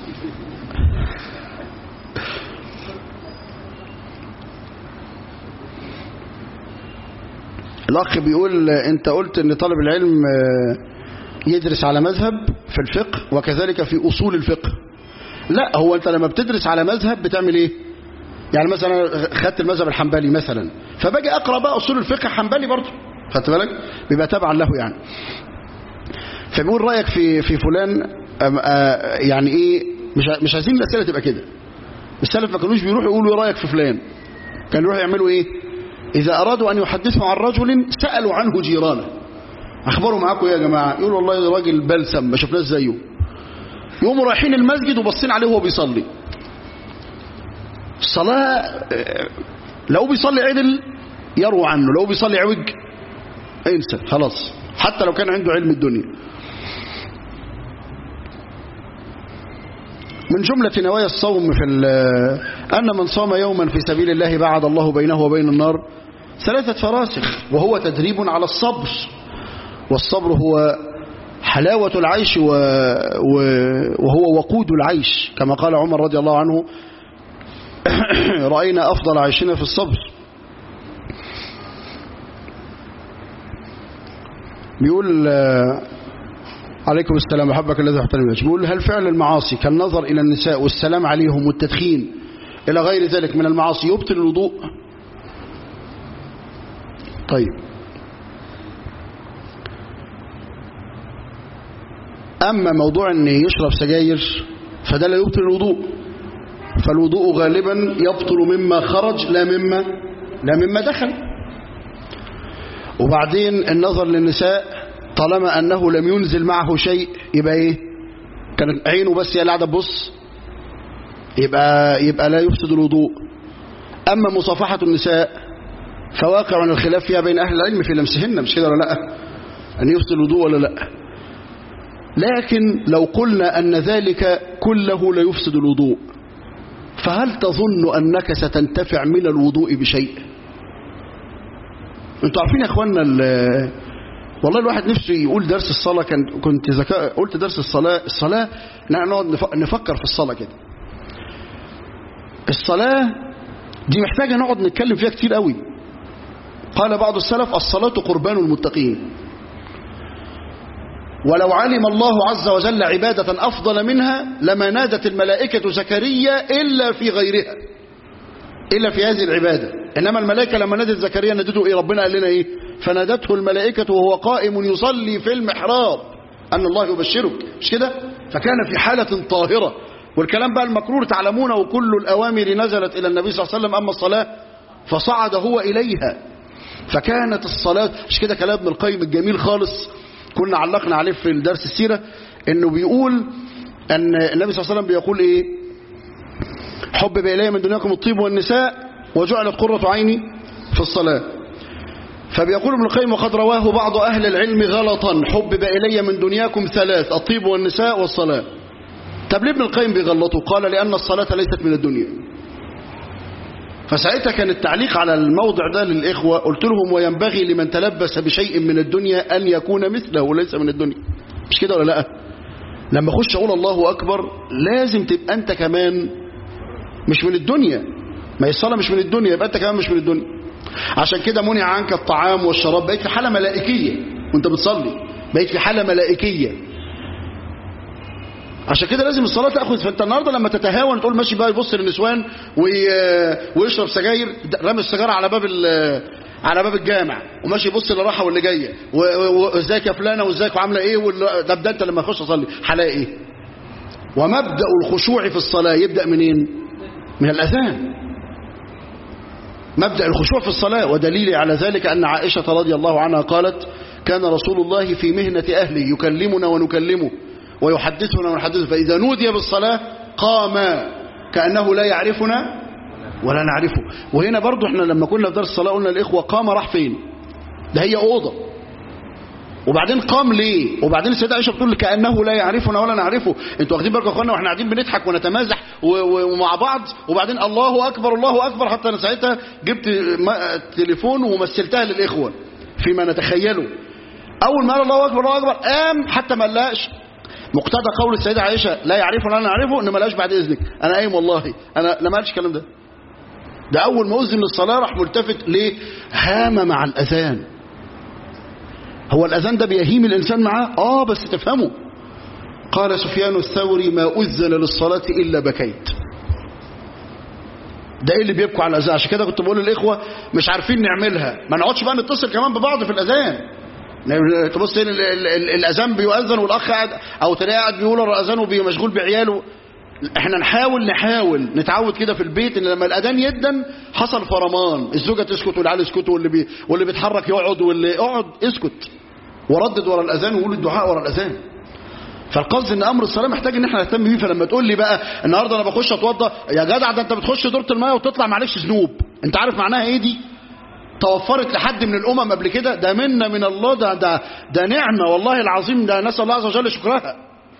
الأخ بيقول أنت قلت أن طالب العلم يدرس على مذهب في الفقه وكذلك في أصول الفقه لا هو أنت لما بتدرس على مذهب بتعمل إيه يعني مثلا خدت المذهب الحنبلي مثلا فباجي اقرا بقى اصول الفقه حنبلي برضه خدت بالك بيبقى تابعا له يعني فبيقول رايك في في فلان يعني ايه مش مش عايزين الاسئله تبقى كده السلف ما كانوش بيروحوا يقولوا رايك في فلان كانوا يروحوا يعملوا ايه اذا ارادوا ان يحدثوا عن رجل سالوا عنه جيرانه اخبروا معاكم يا جماعه يقولوا والله راجل بلسم ما شفناش زيه يقوموا رايحين المسجد وباصين عليه وهو بيصلي الصلاة لو بيصلي عدل يروى عنه لو بيصلي عوج انسى خلاص حتى لو كان عنده علم الدنيا من جملة نوايا الصوم في أن من صام يوما في سبيل الله بعد الله بينه وبين النار ثلاثة فراسخ وهو تدريب على الصبر والصبر هو حلاوة العيش و... و... وهو وقود العيش كما قال عمر رضي الله عنه رأينا أفضل عيشنا في الصبر بيقول عليكم السلام أحبك الذي احترم بيقول هل فعل المعاصي كالنظر إلى النساء والسلام عليهم والتدخين إلى غير ذلك من المعاصي يبطل الوضوء طيب أما موضوع أن يشرب سجاير فده لا يبطل الوضوء فالوضوء غالبا يبطل مما خرج لا مما لا مما دخل وبعدين النظر للنساء طالما أنه لم ينزل معه شيء يبقى إيه كانت عينه بس هي اللي قاعده تبص يبقى يبقى لا يفسد الوضوء أما مصافحة النساء فواقع الخلاف فيها بين أهل العلم في لمسهن مش كده ولا لا أن يفسد الوضوء ولا لا لكن لو قلنا أن ذلك كله لا يفسد الوضوء فهل تظن أنك ستنتفع من الوضوء بشيء انتوا عارفين يا اخوانا ال- والله الواحد نفسه يقول درس الصلاة كان كنت ذكاء قلت درس الصلاة الصلاة نحن نقعد نف- نفكر في الصلاة كده الصلاة دي محتاجة نقعد نتكلم فيها كتير قوي قال بعض السلف الصلاة قربان المتقين ولو علم الله عز وجل عبادة أفضل منها لما نادت الملائكة زكريا إلا في غيرها إلا في هذه العبادة إنما الملائكة لما نادت زكريا نادته إيه ربنا قال لنا إيه فنادته الملائكة وهو قائم يصلي في المحراب أن الله يبشرك مش كده فكان في حالة طاهرة والكلام بقى المكرور تعلمونه وكل الأوامر نزلت إلى النبي صلى الله عليه وسلم أما الصلاة فصعد هو إليها فكانت الصلاة مش كده كلام ابن القيم الجميل خالص كنا علقنا عليه في الدرس السيرة انه بيقول ان النبي صلى الله عليه وسلم بيقول ايه حبب الي من دنياكم الطيب والنساء وجعلت قرة عيني في الصلاة فبيقول ابن القيم وقد رواه بعض اهل العلم غلطا حبب الي من دنياكم ثلاث الطيب والنساء والصلاة طب ليه ابن القيم بيغلطوا قال لان الصلاة ليست من الدنيا فساعتها كان التعليق على الموضع ده للإخوة قلت لهم وينبغي لمن تلبس بشيء من الدنيا أن يكون مثله وليس من الدنيا مش كده ولا لا لما أخش أقول الله أكبر لازم تبقى أنت كمان مش من الدنيا ما هي الصلاة مش من الدنيا يبقى أنت كمان مش من الدنيا عشان كده منع عنك الطعام والشراب بقيت في حالة ملائكية وانت بتصلي بقيت في حالة ملائكية عشان كده لازم الصلاة تأخذ فانت النهاردة لما تتهاون تقول ماشي بقى يبص للنسوان وي- ويشرب سجاير رامي السيجارة على باب ال- على باب الجامع وماشي يبص اللي رايحه واللي جايه و- و- وازيك يا فلانه وازيك وعامله ايه وال- طب ده انت لما اخش اصلي هلاقي ايه ومبدا الخشوع في الصلاه يبدا منين من الاذان مبدا الخشوع في الصلاه ودليل على ذلك ان عائشه رضي الله عنها قالت كان رسول الله في مهنه اهله يكلمنا ونكلمه ويحدثنا ونحدثه فاذا نودي بالصلاه قام كانه لا يعرفنا ولا نعرفه وهنا برضو احنا لما كنا في درس الصلاة قلنا الإخوة قام راح فين ده هي أوضة وبعدين قام ليه وبعدين السيدة عائشة بتقول كأنه لا يعرفنا ولا نعرفه انتوا واخدين بالكم يا اخوانا واحنا قاعدين بنضحك ونتمازح و- و- ومع بعض وبعدين الله أكبر الله أكبر حتى أنا ساعتها جبت م- تليفون ومثلتها للإخوة فيما نتخيله أول ما قال الله أكبر الله أكبر قام حتى ما قالش مقتضى قول السيدة عائشة لا يعرفنا ولا نعرفه ان ما قالش بعد إذنك أنا قايم والله أنا لا ما قالش الكلام ده ده أول ما أذن للصلاة راح ملتفت ليه هام مع الأذان هو الأذان ده بيهيم الإنسان معاه آه بس تفهمه قال سفيان الثوري ما أذن للصلاة إلا بكيت ده ايه اللي بيبكوا على الأذان عشان كده كنت بقول للإخوة مش عارفين نعملها ما نقعدش بقى نتصل كمان ببعض في الأذان تبص هنا ال- ال- ال- الأذان بيؤذن والأخ قاعد أو تلاقيه قاعد بيقول الأذان ومشغول بعياله احنا نحاول نحاول نتعود كده في البيت ان لما الاذان يدن حصل فرمان الزوجه تسكت والعيال يسكتوا واللي بي واللي بيتحرك يقعد واللي اقعد اسكت وردد ورا الاذان وقول الدعاء ورا الاذان فالقصد ان امر الصلاه محتاج ان احنا نهتم بيه فلما تقول لي بقى النهارده انا بخش اتوضى يا جدع ده انت بتخش دوره الميه وتطلع معلش ذنوب انت عارف معناها ايه دي توفرت لحد من الامم قبل كده ده منا من الله ده ده ده نعمه والله العظيم ده نسال الله عز وجل شكرها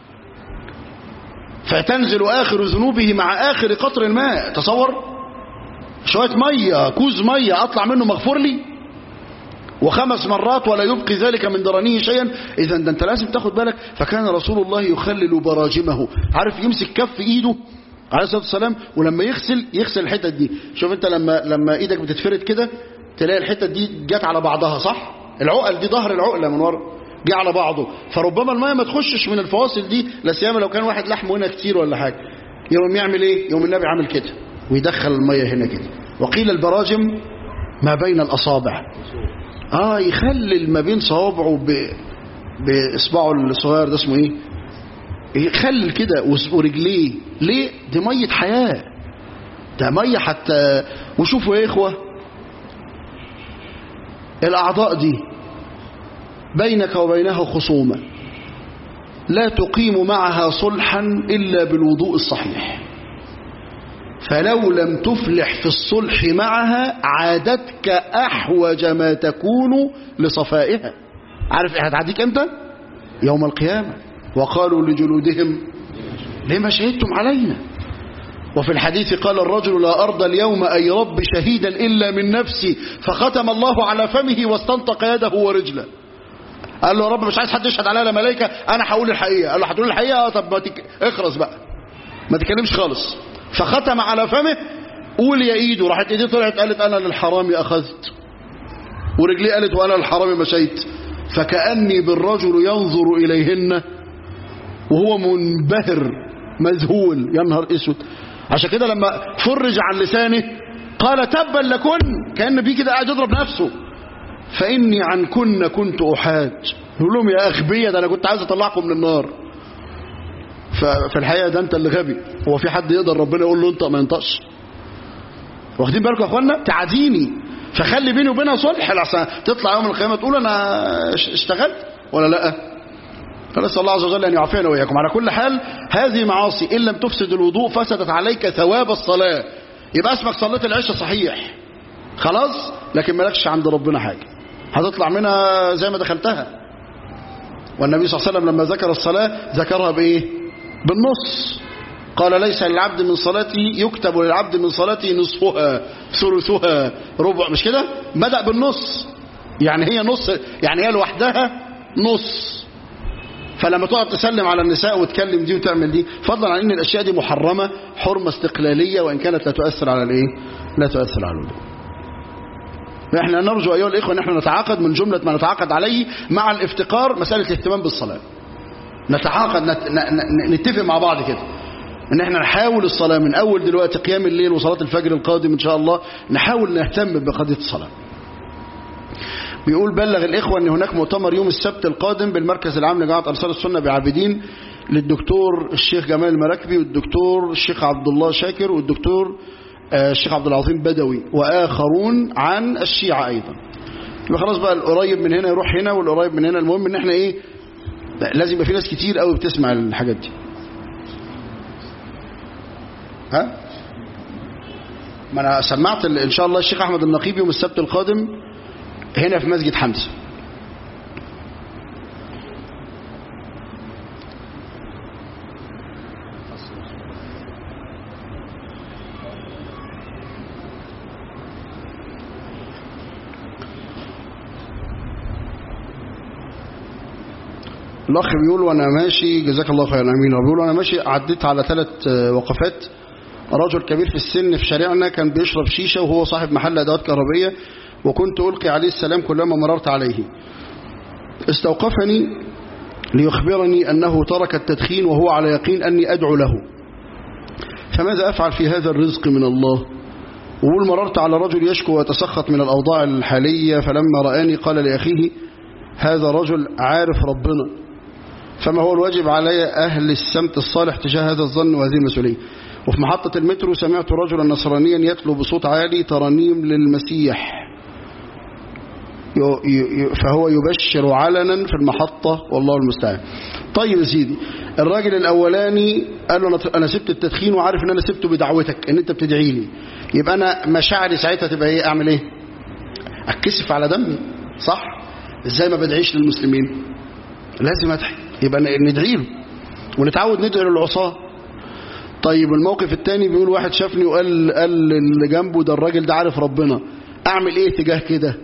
فتنزل آخر ذنوبه مع آخر قطر الماء تصور شوية مية كوز مية أطلع منه مغفور لي وخمس مرات ولا يبقي ذلك من درنيه شيئا إذا ده أنت لازم تاخد بالك فكان رسول الله يخلل براجمه عارف يمسك كف إيده عليه الصلاة والسلام ولما يغسل يغسل الحتت دي شوف أنت لما لما إيدك بتتفرد كده تلاقي الحتت دي جت على بعضها صح العقل دي ظهر العقلة من ورا جه على بعضه فربما الميه ما تخشش من الفواصل دي لا سيما لو كان واحد لحمه هنا كتير ولا حاجه يوم يعمل ايه يوم النبي عامل كده ويدخل الميه هنا كده وقيل البراجم ما بين الاصابع اه يخلل ما بين صوابعه ب... باصبعه الصغير ده اسمه ايه يخلل كده وس- ورجليه ليه دي ميه حياه ده ميه حتى وشوفوا يا اخوه الاعضاء دي بينك وبينها خصومة لا تقيم معها صلحا إلا بالوضوء الصحيح فلو لم تفلح في الصلح معها عادتك أحوج ما تكون لصفائها عارف إيه هتعديك أمتى؟ يوم القيامة وقالوا لجلودهم لما شهدتم علينا وفي الحديث قال الرجل لا أرضى اليوم أي رب شهيدا إلا من نفسي فختم الله على فمه واستنطق يده ورجله قال له يا رب مش عايز حد يشهد عليا لا ملائكة أنا هقول الحقيقة قال له هتقول الحقيقة آه، طب ما تك... اخرس بقى ما تتكلمش خالص فختم على فمه قول يا ايده راحت ايديه طلعت قالت انا للحرام اخذت ورجليه قالت وانا للحرام مشيت فكأني بالرجل ينظر اليهن وهو منبهر مذهول يا نهار اسود عشان كده لما فرج عن لسانه قال تبا لكن كان بيه كده قاعد يضرب نفسه فاني عنكن كنت احاج يقول لهم يا اغبياء ده انا كنت عايز اطلعكم من النار ففي الحقيقه ده انت اللي غبي هو في حد يقدر ربنا يقول له انت ما ينطقش واخدين بالكم يا اخوانا تعديني فخلي بيني وبينها صلح لحسن تطلع يوم القيامه تقول انا اشتغلت ولا لا فنسال الله عز وجل ان يعافينا واياكم على كل حال هذه معاصي ان لم تفسد الوضوء فسدت عليك ثواب الصلاه يبقى اسمك صليت العشاء صحيح خلاص لكن مالكش عند ربنا حاجه هتطلع منها زي ما دخلتها والنبي صلى الله عليه وسلم لما ذكر الصلاه ذكرها بايه بالنص قال ليس للعبد من صلاتي يكتب للعبد من صلاتي نصفها ثلثها ربع مش كده بدأ بالنص يعني هي نص يعني هي لوحدها نص فلما تقعد تسلم على النساء وتكلم دي وتعمل دي فضلا عن ان الاشياء دي محرمه حرمه استقلاليه وان كانت لا تؤثر على الايه لا تؤثر على الوضوء احنا نرجو ايها الاخوه ان احنا نتعاقد من جمله ما نتعاقد عليه مع الافتقار مساله الاهتمام بالصلاه نتعاقد نت... ن... نتفق مع بعض كده ان احنا نحاول الصلاة من اول دلوقتي قيام الليل وصلاة الفجر القادم ان شاء الله نحاول نهتم بقضية الصلاة بيقول بلغ الإخوة أن هناك مؤتمر يوم السبت القادم بالمركز العام لجامعة أنصار السنة بعابدين للدكتور الشيخ جمال المراكبي والدكتور الشيخ عبد الله شاكر والدكتور الشيخ عبد العظيم بدوي وآخرون عن الشيعة أيضا يبقى خلاص بقى القريب من هنا يروح هنا والقريب من هنا المهم ان احنا ايه لازم يبقى في ناس كتير قوي بتسمع الحاجات دي ها ما انا سمعت ان شاء الله الشيخ احمد النقيب يوم السبت القادم هنا في مسجد حمزه الاخ بيقول وانا ماشي جزاك الله خيرا امين بيقول وانا ماشي عديت على ثلاث وقفات رجل كبير في السن في شارعنا كان بيشرب شيشة وهو صاحب محل أدوات كهربية وكنت ألقي عليه السلام كلما مررت عليه استوقفني ليخبرني أنه ترك التدخين وهو على يقين أني أدعو له فماذا أفعل في هذا الرزق من الله وقول مررت على رجل يشكو ويتسخط من الأوضاع الحالية فلما رآني قال لأخيه هذا رجل عارف ربنا فما هو الواجب علي أهل السمت الصالح تجاه هذا الظن وهذه المسؤولية وفي محطة المترو سمعت رجلا نصرانيا يتلو بصوت عالي ترانيم للمسيح فهو يبشر علنا في المحطة والله المستعان طيب يا سيدي الراجل الأولاني قال له أنا سبت التدخين وعارف أن أنا سبته بدعوتك أن أنت بتدعي لي يبقى أنا مشاعري ساعتها تبقى إيه أعمل إيه أتكسف على دمي صح إزاي ما بدعيش للمسلمين لازم أدعي يبقى ندعي له ونتعود ندعي للعصاه طيب الموقف الثاني بيقول واحد شافني وقال قال اللي جنبه ده الراجل ده عارف ربنا اعمل ايه تجاه كده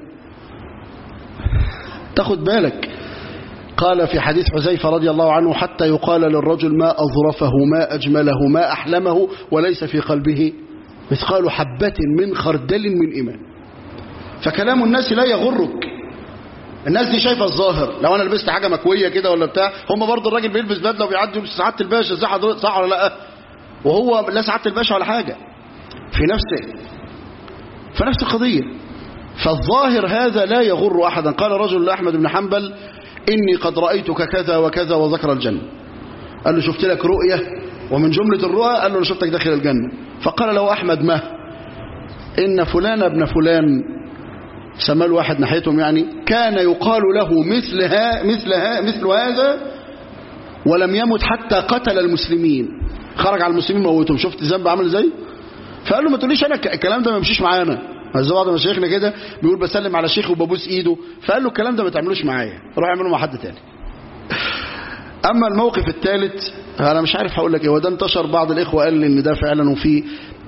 تاخد بالك قال في حديث حذيفة رضي الله عنه حتى يقال للرجل ما أظرفه ما أجمله ما أحلمه وليس في قلبه مثقال حبة من خردل من إيمان فكلام الناس لا يغرك الناس دي شايفه الظاهر لو انا لبست حاجه مكويه كده ولا بتاع هم برضه الراجل بيلبس بدله وبيعدي يلبس سعاده الباشا ازاي حضرتك صح ولا لا وهو لا سعاده الباشا ولا حاجه في نفسه في نفس القضيه فالظاهر هذا لا يغر احدا قال رجل لاحمد بن حنبل اني قد رايتك كذا وكذا وذكر الجنه قال له شفت لك رؤيه ومن جمله الرؤى قال له انا شفتك داخل الجنه فقال له احمد ما ان فلان ابن فلان سماه الواحد ناحيتهم يعني كان يقال له مثلها مثلها مثل هذا ولم يمت حتى قتل المسلمين خرج على المسلمين موتهم شفت ذنب عامل ازاي فقال له ما تقوليش انا الكلام ده ما يمشيش معانا زي بعض مشايخنا كده بيقول بسلم على شيخ وببوس ايده فقال له الكلام ده ما تعملوش معايا روح اعمله مع حد تاني أما الموقف الثالث أنا مش عارف هقول لك إيه وده انتشر بعض الإخوة قال لي إن ده فعلا وفي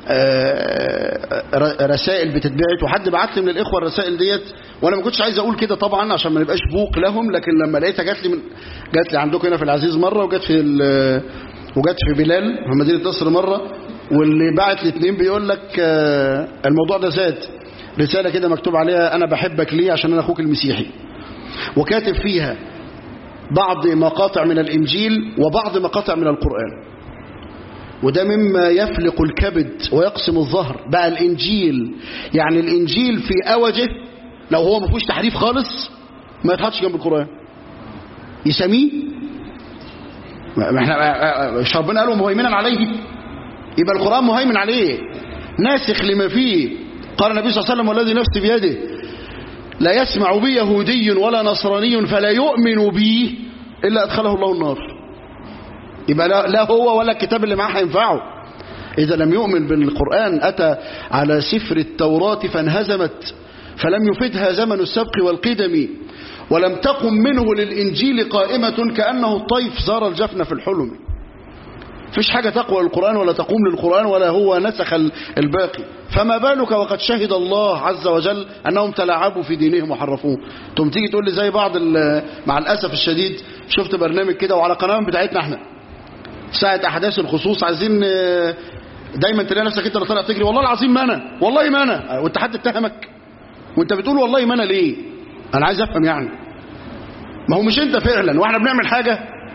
آه، رسائل بتتبعت وحد بعت لي من الإخوة الرسائل ديت وأنا ما كنتش عايز أقول كده طبعا عشان ما نبقاش بوق لهم لكن لما لقيتها جات لي من جات لي عندكم هنا في العزيز مرة وجات في ال- وجات في بلال في مدينة نصر مرة واللي بعت لي اتنين بيقول لك آه، الموضوع ده زاد رسالة كده مكتوب عليها أنا بحبك ليه عشان أنا أخوك المسيحي وكاتب فيها بعض مقاطع من الإنجيل وبعض مقاطع من القرآن وده مما يفلق الكبد ويقسم الظهر بقى الإنجيل يعني الإنجيل في أوجه لو هو ما فيهوش تحريف خالص ما يتحطش جنب القرآن يسميه ما احنا مش ربنا قالوا مهيمنا عليه يبقى القرآن مهيمن عليه ناسخ لما فيه قال النبي صلى الله عليه وسلم والذي نفسي بيده لا يسمع بي يهودي ولا نصراني فلا يؤمن بي إلا أدخله الله النار يبقى لا, لا هو ولا الكتاب اللي معاه هينفعه إذا لم يؤمن بالقرآن أتى على سفر التوراة فانهزمت فلم يفدها زمن السبق والقدم ولم تقم منه للإنجيل قائمة كأنه الطيف زار الجفن في الحلم فيش حاجة تقوى القرآن ولا تقوم للقرآن ولا هو نسخ الباقي فما بالك وقد شهد الله عز وجل أنهم تلاعبوا في دينهم وحرفوه تم تيجي تقول لي زي بعض مع الأسف الشديد شفت برنامج كده وعلى قناة بتاعتنا احنا ساعة أحداث الخصوص عايزين دايما تلاقي نفسك انت اللي طالع تجري والله العظيم ما انا والله ما انا وانت حد اتهمك وانت بتقول والله ما انا ليه انا عايز افهم يعني ما هو مش انت فعلا واحنا بنعمل حاجة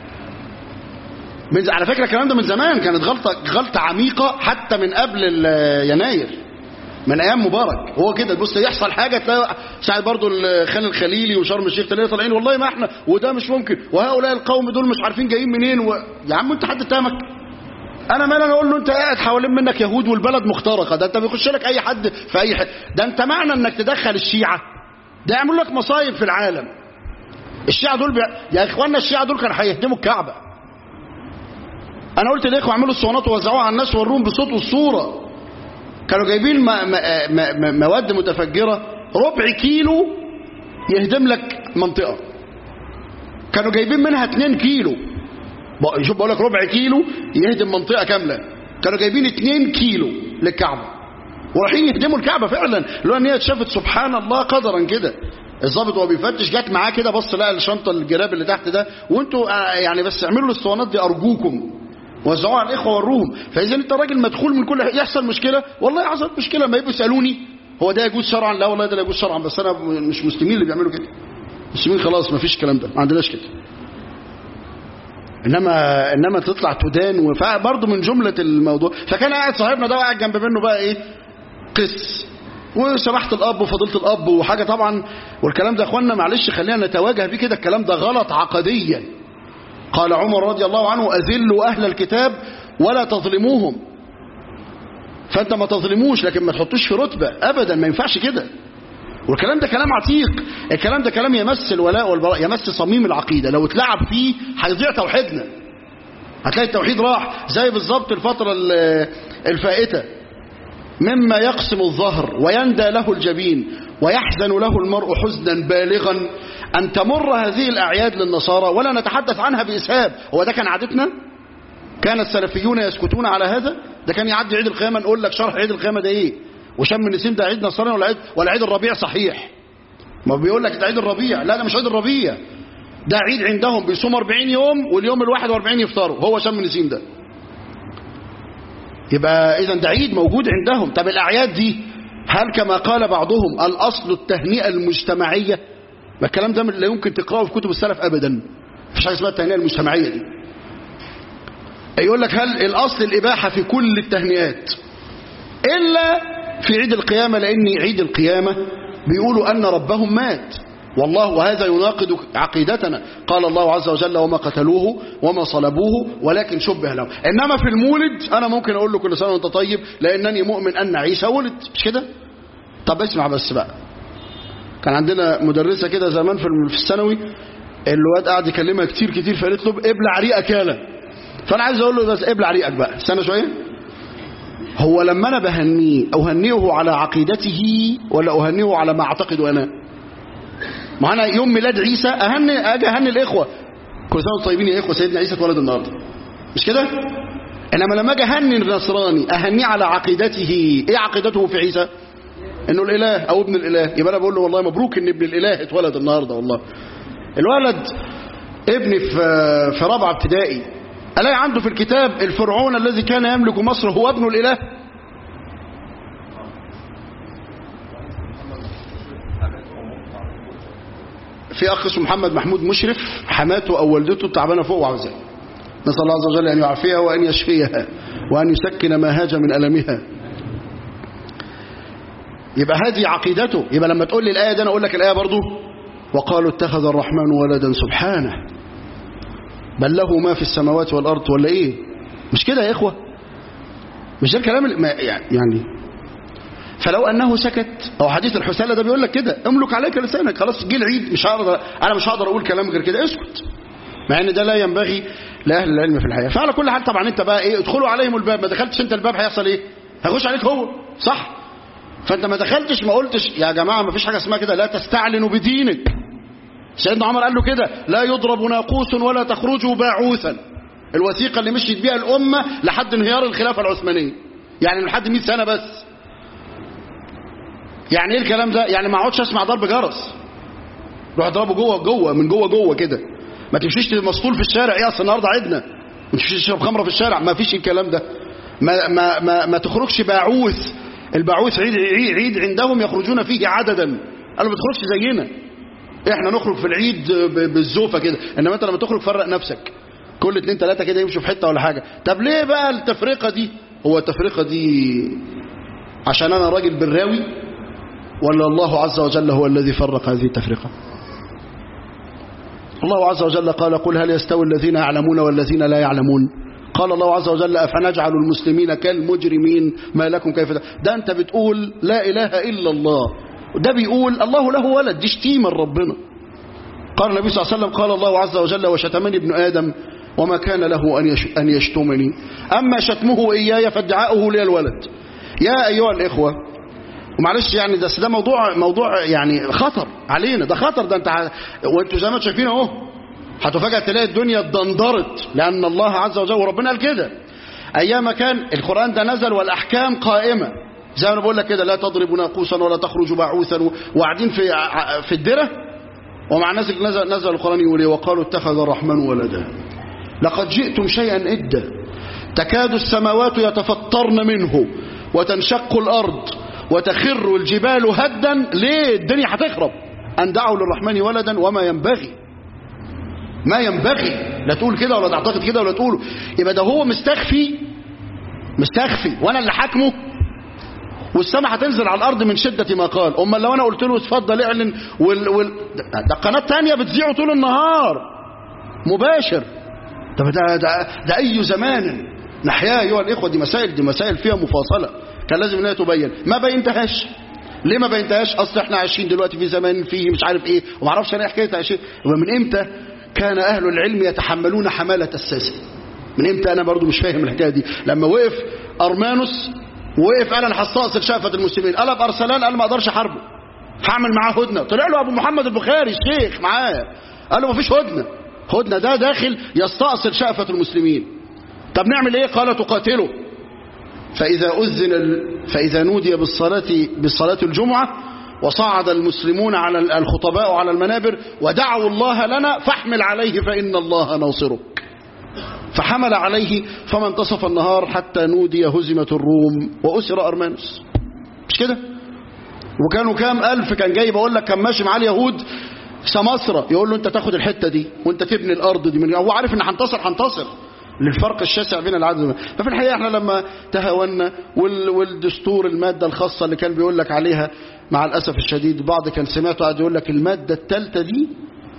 من على فكرة الكلام ده من زمان كانت غلطة غلطة عميقة حتى من قبل يناير من ايام مبارك هو كده بص يحصل حاجة تلاقي ساعة برضو الخان الخليلي وشرم الشيخ تلاقي طالعين والله ما احنا وده مش ممكن وهؤلاء القوم دول مش عارفين جايين منين و... يا عم انت حد اتهمك انا مال انا اقول له انت قاعد حوالين منك يهود والبلد مخترقه ده انت بيخش لك اي حد في اي حد ده انت معنى انك تدخل الشيعه ده يعملوا لك مصايب في العالم الشيعه دول بي... يا اخوانا الشيعه دول كانوا هيهدموا الكعبه انا قلت للاخوه اعملوا الصوانات ووزعوها على الناس وروهم بالصوت والصوره كانوا جايبين م... م... م... مواد متفجره ربع كيلو يهدم لك منطقه كانوا جايبين منها 2 كيلو شوف بقول لك ربع كيلو يهدم منطقه كامله كانوا جايبين 2 كيلو للكعبه ورايحين يهدموا الكعبه فعلا لو ان هي اتشافت سبحان الله قدرا كده الظابط وهو بيفتش جت معاه كده بص لقى الشنطه الجراب اللي تحت ده وانتوا يعني بس اعملوا الاسطوانات دي ارجوكم وزعوها على الاخوه وروهم فاذا انت راجل مدخول من كل يحصل مشكله والله حصلت مشكله ما يبقوا يسالوني هو ده يجوز شرعا لا والله ده لا يجوز شرعا بس انا مش مسلمين اللي بيعملوا كده المسلمين خلاص ما فيش الكلام ده ما عندناش كده انما انما تطلع تدان وبرضه من جمله الموضوع فكان قاعد صاحبنا ده قاعد جنب منه بقى ايه قس وسماحه الاب وفضيله الاب وحاجه طبعا والكلام ده يا اخوانا معلش خلينا نتواجه بيه كده الكلام ده غلط عقديا قال عمر رضي الله عنه اذلوا اهل الكتاب ولا تظلموهم فانت ما تظلموش لكن ما تحطوش في رتبه ابدا ما ينفعش كده والكلام ده كلام عتيق الكلام ده كلام يمس الولاء والبراء يمس صميم العقيدة لو اتلعب فيه هيضيع توحيدنا هتلاقي التوحيد راح زي بالظبط الفترة الفائتة مما يقسم الظهر ويندى له الجبين ويحزن له المرء حزنا بالغا أن تمر هذه الأعياد للنصارى ولا نتحدث عنها بإسهاب هو ده كان عادتنا كان السلفيون يسكتون على هذا ده كان يعدي عيد القيامة نقول لك شرح عيد القيامة ده ايه وشم النسيم ده عيد نصراني ولا عيد ولا عيد الربيع صحيح ما بيقول لك ده عيد الربيع لا ده مش عيد الربيع ده عيد عندهم بيصوم 40 يوم واليوم ال 41 يفطروا هو شم النسيم ده يبقى اذا ده عيد موجود عندهم طب الاعياد دي هل كما قال بعضهم الاصل التهنئه المجتمعيه ما الكلام ده لا يمكن تقراه في كتب السلف ابدا مفيش حاجه اسمها التهنئه المجتمعيه دي يقول لك هل الاصل الاباحه في كل التهنئات الا في عيد القيامة لأن عيد القيامة بيقولوا أن ربهم مات والله وهذا يناقض عقيدتنا قال الله عز وجل وما قتلوه وما صلبوه ولكن شبه لهم إنما في المولد أنا ممكن أقول له كل سنة وأنت طيب لأنني مؤمن أن عيسى ولد مش كده طب اسمع بس بقى كان عندنا مدرسة كده زمان في الثانوي الواد قاعد يكلمها كتير كتير فقالت له ابلع ريقك يالا فأنا عايز أقول له بس ابلع ريقك بقى استنى شوية هو لما انا بهنيه اهنيه على عقيدته ولا اهنيه على ما اعتقد انا ما انا يوم ميلاد عيسى اهني اجي اهني الاخوه كل سنه وانتم طيبين يا اخوه سيدنا عيسى اتولد النهارده مش كده انما لما اجي اهني النصراني اهنيه على عقيدته ايه عقيدته في عيسى انه الاله او ابن الاله يبقى انا بقول له والله مبروك ان ابن الاله اتولد النهارده والله الولد ابني في في رابعه ابتدائي الاقي عنده في الكتاب الفرعون الذي كان يملك مصر هو ابن الاله في اخ اسمه محمد محمود مشرف حماته او والدته تعبانه فوق وعاوزاه نسال الله عز وجل ان يعافيها وان يشفيها وان يسكن ما هاج من المها يبقى هذه عقيدته يبقى لما تقول لي الايه دي انا اقول لك الايه برضو وقالوا اتخذ الرحمن ولدا سبحانه بل له ما في السماوات والارض ولا ايه مش كده يا اخوه مش ده الكلام اللي- ما- يعني فلو انه سكت او حديث الحسالة ده بيقول لك كده املك عليك لسانك خلاص جه العيد مش هقدر انا مش هقدر اقول كلام غير كده اسكت مع ان ده لا ينبغي لاهل العلم في الحياه فعلى كل حال طبعا انت بقى ايه ادخلوا عليهم الباب ما دخلتش انت الباب هيحصل ايه هيخش عليك هو صح فانت ما دخلتش ما قلتش يا جماعه ما فيش حاجه اسمها كده لا تستعلنوا بدينك سيدنا عمر قال له كده لا يضرب ناقوس ولا تخرجوا باعوثا الوثيقه اللي مشيت بيها الامه لحد انهيار الخلافه العثمانيه يعني لحد 100 سنه بس يعني ايه الكلام ده يعني ما اقعدش اسمع ضرب جرس روح اضربه جوه جوه من جوه جوه كده ما تمشيش مسطول في الشارع ايه اصل النهارده عيدنا ما تمشيش تشرب خمره في الشارع ما فيش الكلام ده ما ما ما, ما تخرجش باعوث الباعوث عيد, عيد عيد عندهم يخرجون فيه عددا قالوا ما تخرجش زينا احنا نخرج في العيد ب- بالزوفه كده انما انت لما تخرج فرق نفسك كل اتنين تلاته كده يمشوا في حته ولا حاجه طب ليه بقى التفرقه دي هو التفرقه دي عشان انا راجل براوي ولا الله عز وجل هو الذي فرق هذه التفرقة الله عز وجل قال قل هل يستوي الذين يعلمون والذين لا يعلمون قال الله عز وجل أفنجعل المسلمين كالمجرمين ما لكم كيف ده, ده أنت بتقول لا إله إلا الله ده بيقول الله له ولد دي شتيمة ربنا قال النبي صلى الله عليه وسلم قال الله عز وجل وشتمني ابن آدم وما كان له أن يش- أن يشتمني أما شتمه إياي فادعاؤه لي الولد يا أيها الإخوة ومعلش يعني ده ده موضوع موضوع يعني خطر علينا ده خطر ده انت ع- وانتوا زي ما انتوا شايفين اهو هتفاجئ تلاقي الدنيا اتدندرت لان الله عز وجل وربنا قال كده ايام كان القران ده نزل والاحكام قائمه زي ما انا بقول لك كده لا تضربوا ناقوسا ولا تخرجوا بعوثا و- وقاعدين في ع- في الدره ومع الناس اللي نزل نزل القران يقول ايه وقالوا اتخذ الرحمن ولدا لقد جئتم شيئا إدا تكاد السماوات يتفطرن منه وتنشق الأرض وتخر الجبال هدا ليه الدنيا هتخرب أن دعوا للرحمن ولدا وما ينبغي ما ينبغي لا تقول كده ولا تعتقد كده ولا تقوله يبقى ده هو مستخفي مستخفي وانا اللي حاكمه والسماء هتنزل على الارض من شده ما قال امال لو انا قلت له اتفضل اعلن وال... وال... ده, ده قناه تانية بتذيعه طول النهار مباشر طب ده, ده, ده أي زمان نحياه أيها الإخوة دي مسائل دي مسائل فيها مفاصلة كان لازم انها تبين ما بينتهاش ليه ما بينتهاش اصل احنا عايشين دلوقتي في زمان فيه مش عارف ايه وما اعرفش انا إيه حكايه عايشين ومن امتى كان اهل العلم يتحملون حماله الساسه من امتى انا برضو مش فاهم الحكايه دي لما وقف ارمانوس وقف قال انا هستأصل شافة المسلمين قلب ارسلان قال ما اقدرش احاربه هعمل معاه هدنه طلع له ابو محمد البخاري الشيخ معاه قال له ما فيش هدنه هدنه ده داخل يستأصل شافة المسلمين طب نعمل ايه قال تقاتله فإذا أذن ال... فإذا نودي بالصلاة بالصلاة الجمعة وصعد المسلمون على الخطباء على المنابر ودعوا الله لنا فاحمل عليه فإن الله ناصرك فحمل عليه فما انتصف النهار حتى نودي هزمت الروم وأسر أرمانوس مش كده وكانوا كام ألف كان جاي بقول لك كان ماشي معاه اليهود سماسرة يقول له انت تاخد الحتة دي وانت تبني الأرض دي من هو عارف ان هنتصر هنتصر للفرق الشاسع بين العدد ففي الحقيقة احنا لما تهاونا وال والدستور المادة الخاصة اللي كان بيقول لك عليها مع الأسف الشديد بعض كان سمعته قاعد يقول لك المادة الثالثة دي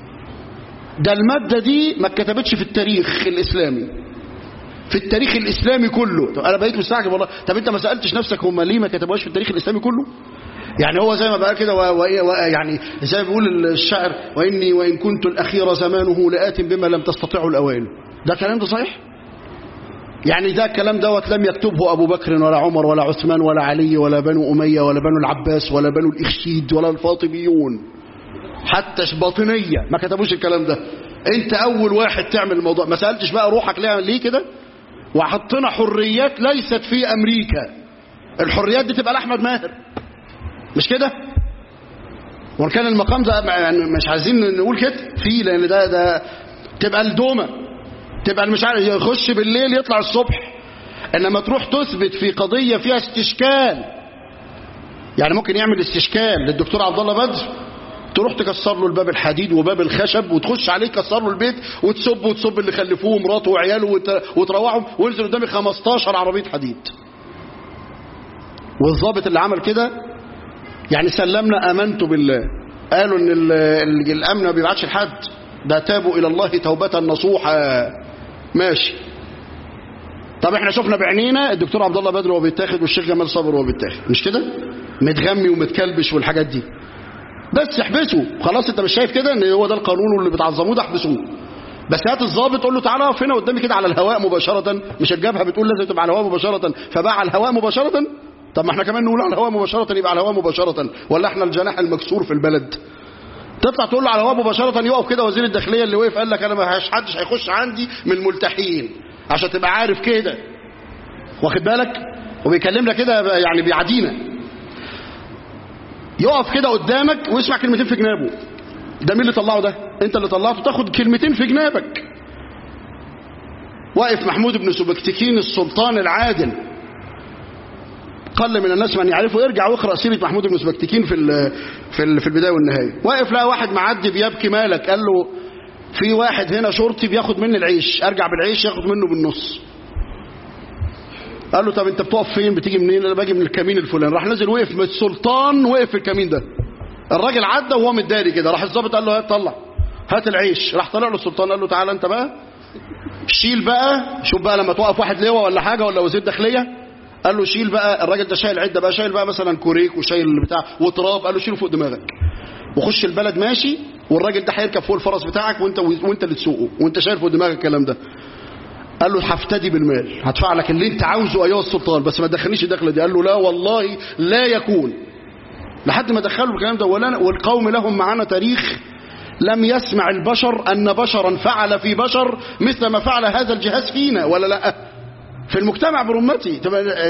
ده المادة دي ما اتكتبتش في التاريخ الإسلامي في التاريخ الإسلامي كله طب أنا بقيت مستعجب والله طب أنت ما سألتش نفسك هم ليه ما كتبوهاش في التاريخ الإسلامي كله يعني هو زي ما بقى كده و... و... و... يعني زي ما بيقول الشاعر وإني وإن كنت الأخير زمانه لآت بما لم تستطيعه الأوائل ده كلام ده صحيح يعني ده الكلام دوت لم يكتبه أبو بكر ولا عمر ولا عثمان ولا علي ولا بنو أمية ولا بنو العباس ولا بنو الإخشيد ولا الفاطميون حتى باطنية ما كتبوش الكلام ده انت اول واحد تعمل الموضوع ما سالتش بقى روحك ليه ليه كده وحطينا حريات ليست في امريكا الحريات دي تبقى لاحمد ماهر مش كده وان كان المقام ده يعني مش عايزين نقول كده فيه لان ده ده تبقى الدومه تبقى مش عارف يخش بالليل يطلع الصبح انما تروح تثبت في قضيه فيها استشكال يعني ممكن يعمل استشكال للدكتور عبد الله بدر تروح تكسر له الباب الحديد وباب الخشب وتخش عليه تكسر له البيت وتسب وتسب اللي خلفوه مراته وعياله وت... وتروعهم وينزل قدامي 15 عربيه حديد والضابط اللي عمل كده يعني سلمنا امنت بالله قالوا ان ال... ال... الامن ما بيبعتش لحد ده تابوا الى الله توبه نصوحا ماشي طب احنا شفنا بعينينا الدكتور عبد الله بدر وهو بيتاخد والشيخ جمال صابر وهو بيتاخد مش كده متغمي ومتكلبش والحاجات دي بس احبسه خلاص انت مش شايف كده ان هو ده القانون واللي بتعظموه ده احبسوه بس هات الضابط قول له تعالى اقف هنا قدامي كده على الهواء مباشره مش الجبهه بتقول لازم تبقى على الهواء مباشره فبقى على الهواء مباشره طب ما احنا كمان نقول على الهواء مباشره يبقى على الهواء مباشره ولا احنا الجناح المكسور في البلد تطلع تقول له على الهواء مباشره يقف كده وزير الداخليه اللي وقف قال لك انا ما حدش هيخش عندي من الملتحين عشان تبقى عارف كده واخد بالك وبيكلمنا كده يعني بيعدينا يقف كده قدامك ويسمع كلمتين في جنابه ده مين اللي طلعه ده انت اللي طلعته تاخد كلمتين في جنابك واقف محمود بن سبكتكين السلطان العادل قل من الناس من يعرفه ارجع واقرا سيره محمود بن سبكتكين في ال في ال في البدايه والنهايه واقف لقى واحد معدي بيبكي مالك قال له في واحد هنا شرطي بياخد مني العيش ارجع بالعيش ياخد منه بالنص قال له طب انت بتقف فين بتيجي منين انا باجي من الكمين الفلاني راح نزل وقف من السلطان وقف في الكمين ده الراجل عدى وهو متداري كده راح الظابط قال له هات طلع هات العيش راح طلع له السلطان قال له تعالى انت بقى شيل بقى شوف بقى لما توقف واحد لواء ولا حاجه ولا وزير داخليه قال له شيل بقى الراجل ده شايل عده بقى شايل بقى مثلا كوريك وشايل بتاع وتراب قال له شيله فوق دماغك وخش البلد ماشي والراجل ده هيركب فوق الفرس بتاعك وانت وانت اللي تسوقه وانت شايل فوق دماغك الكلام ده قال له هفتدي بالمال هدفع لك اللي انت عاوزه ايها السلطان بس ما تدخلنيش الدخله دي قال له لا والله لا يكون لحد ما دخلوا الكلام ده ولا والقوم لهم معانا تاريخ لم يسمع البشر ان بشرا فعل في بشر مثل ما فعل هذا الجهاز فينا ولا لا في المجتمع برمتي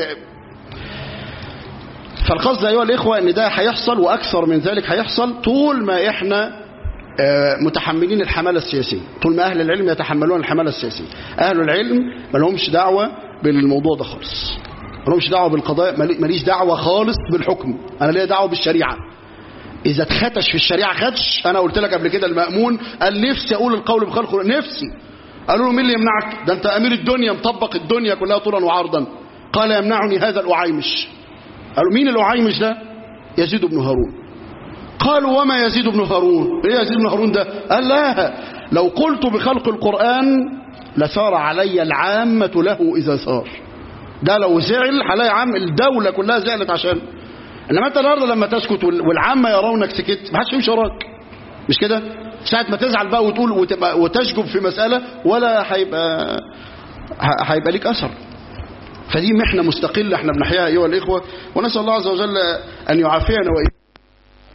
فالقصد ايها الاخوه ان ده هيحصل واكثر من ذلك هيحصل طول ما احنا متحملين الحمالة السياسية طول ما أهل العلم يتحملون الحمالة السياسية أهل العلم ما لهمش دعوة بالموضوع ده خالص ما لهمش دعوة بالقضاء ماليش دعوة خالص بالحكم أنا ليا دعوة بالشريعة إذا اتختش في الشريعة خدش أنا قلت لك قبل كده المأمون قال نفسي أقول القول بخلق نفسي قالوا له مين اللي يمنعك ده أنت أمير الدنيا مطبق الدنيا كلها طولا وعرضا قال يمنعني هذا الأعيمش قالوا مين الأعيمش ده يزيد بن هارون قالوا وما يزيد بن هارون ايه يزيد بن هارون ده قال لا لو قلت بخلق القرآن لسار علي العامة له إذا سار ده لو زعل هلاقي عام الدولة كلها زعلت عشان انما انت النهارده لما تسكت والعامة يرونك سكت ما حدش يمشي وراك مش كده ساعة ما تزعل بقى وتقول وتبقى وتشجب في مسألة ولا هيبقى هيبقى ليك أثر فدي محنة مستقلة احنا بنحياها أيها الإخوة ونسأل الله عز وجل أن يعافينا وإياكم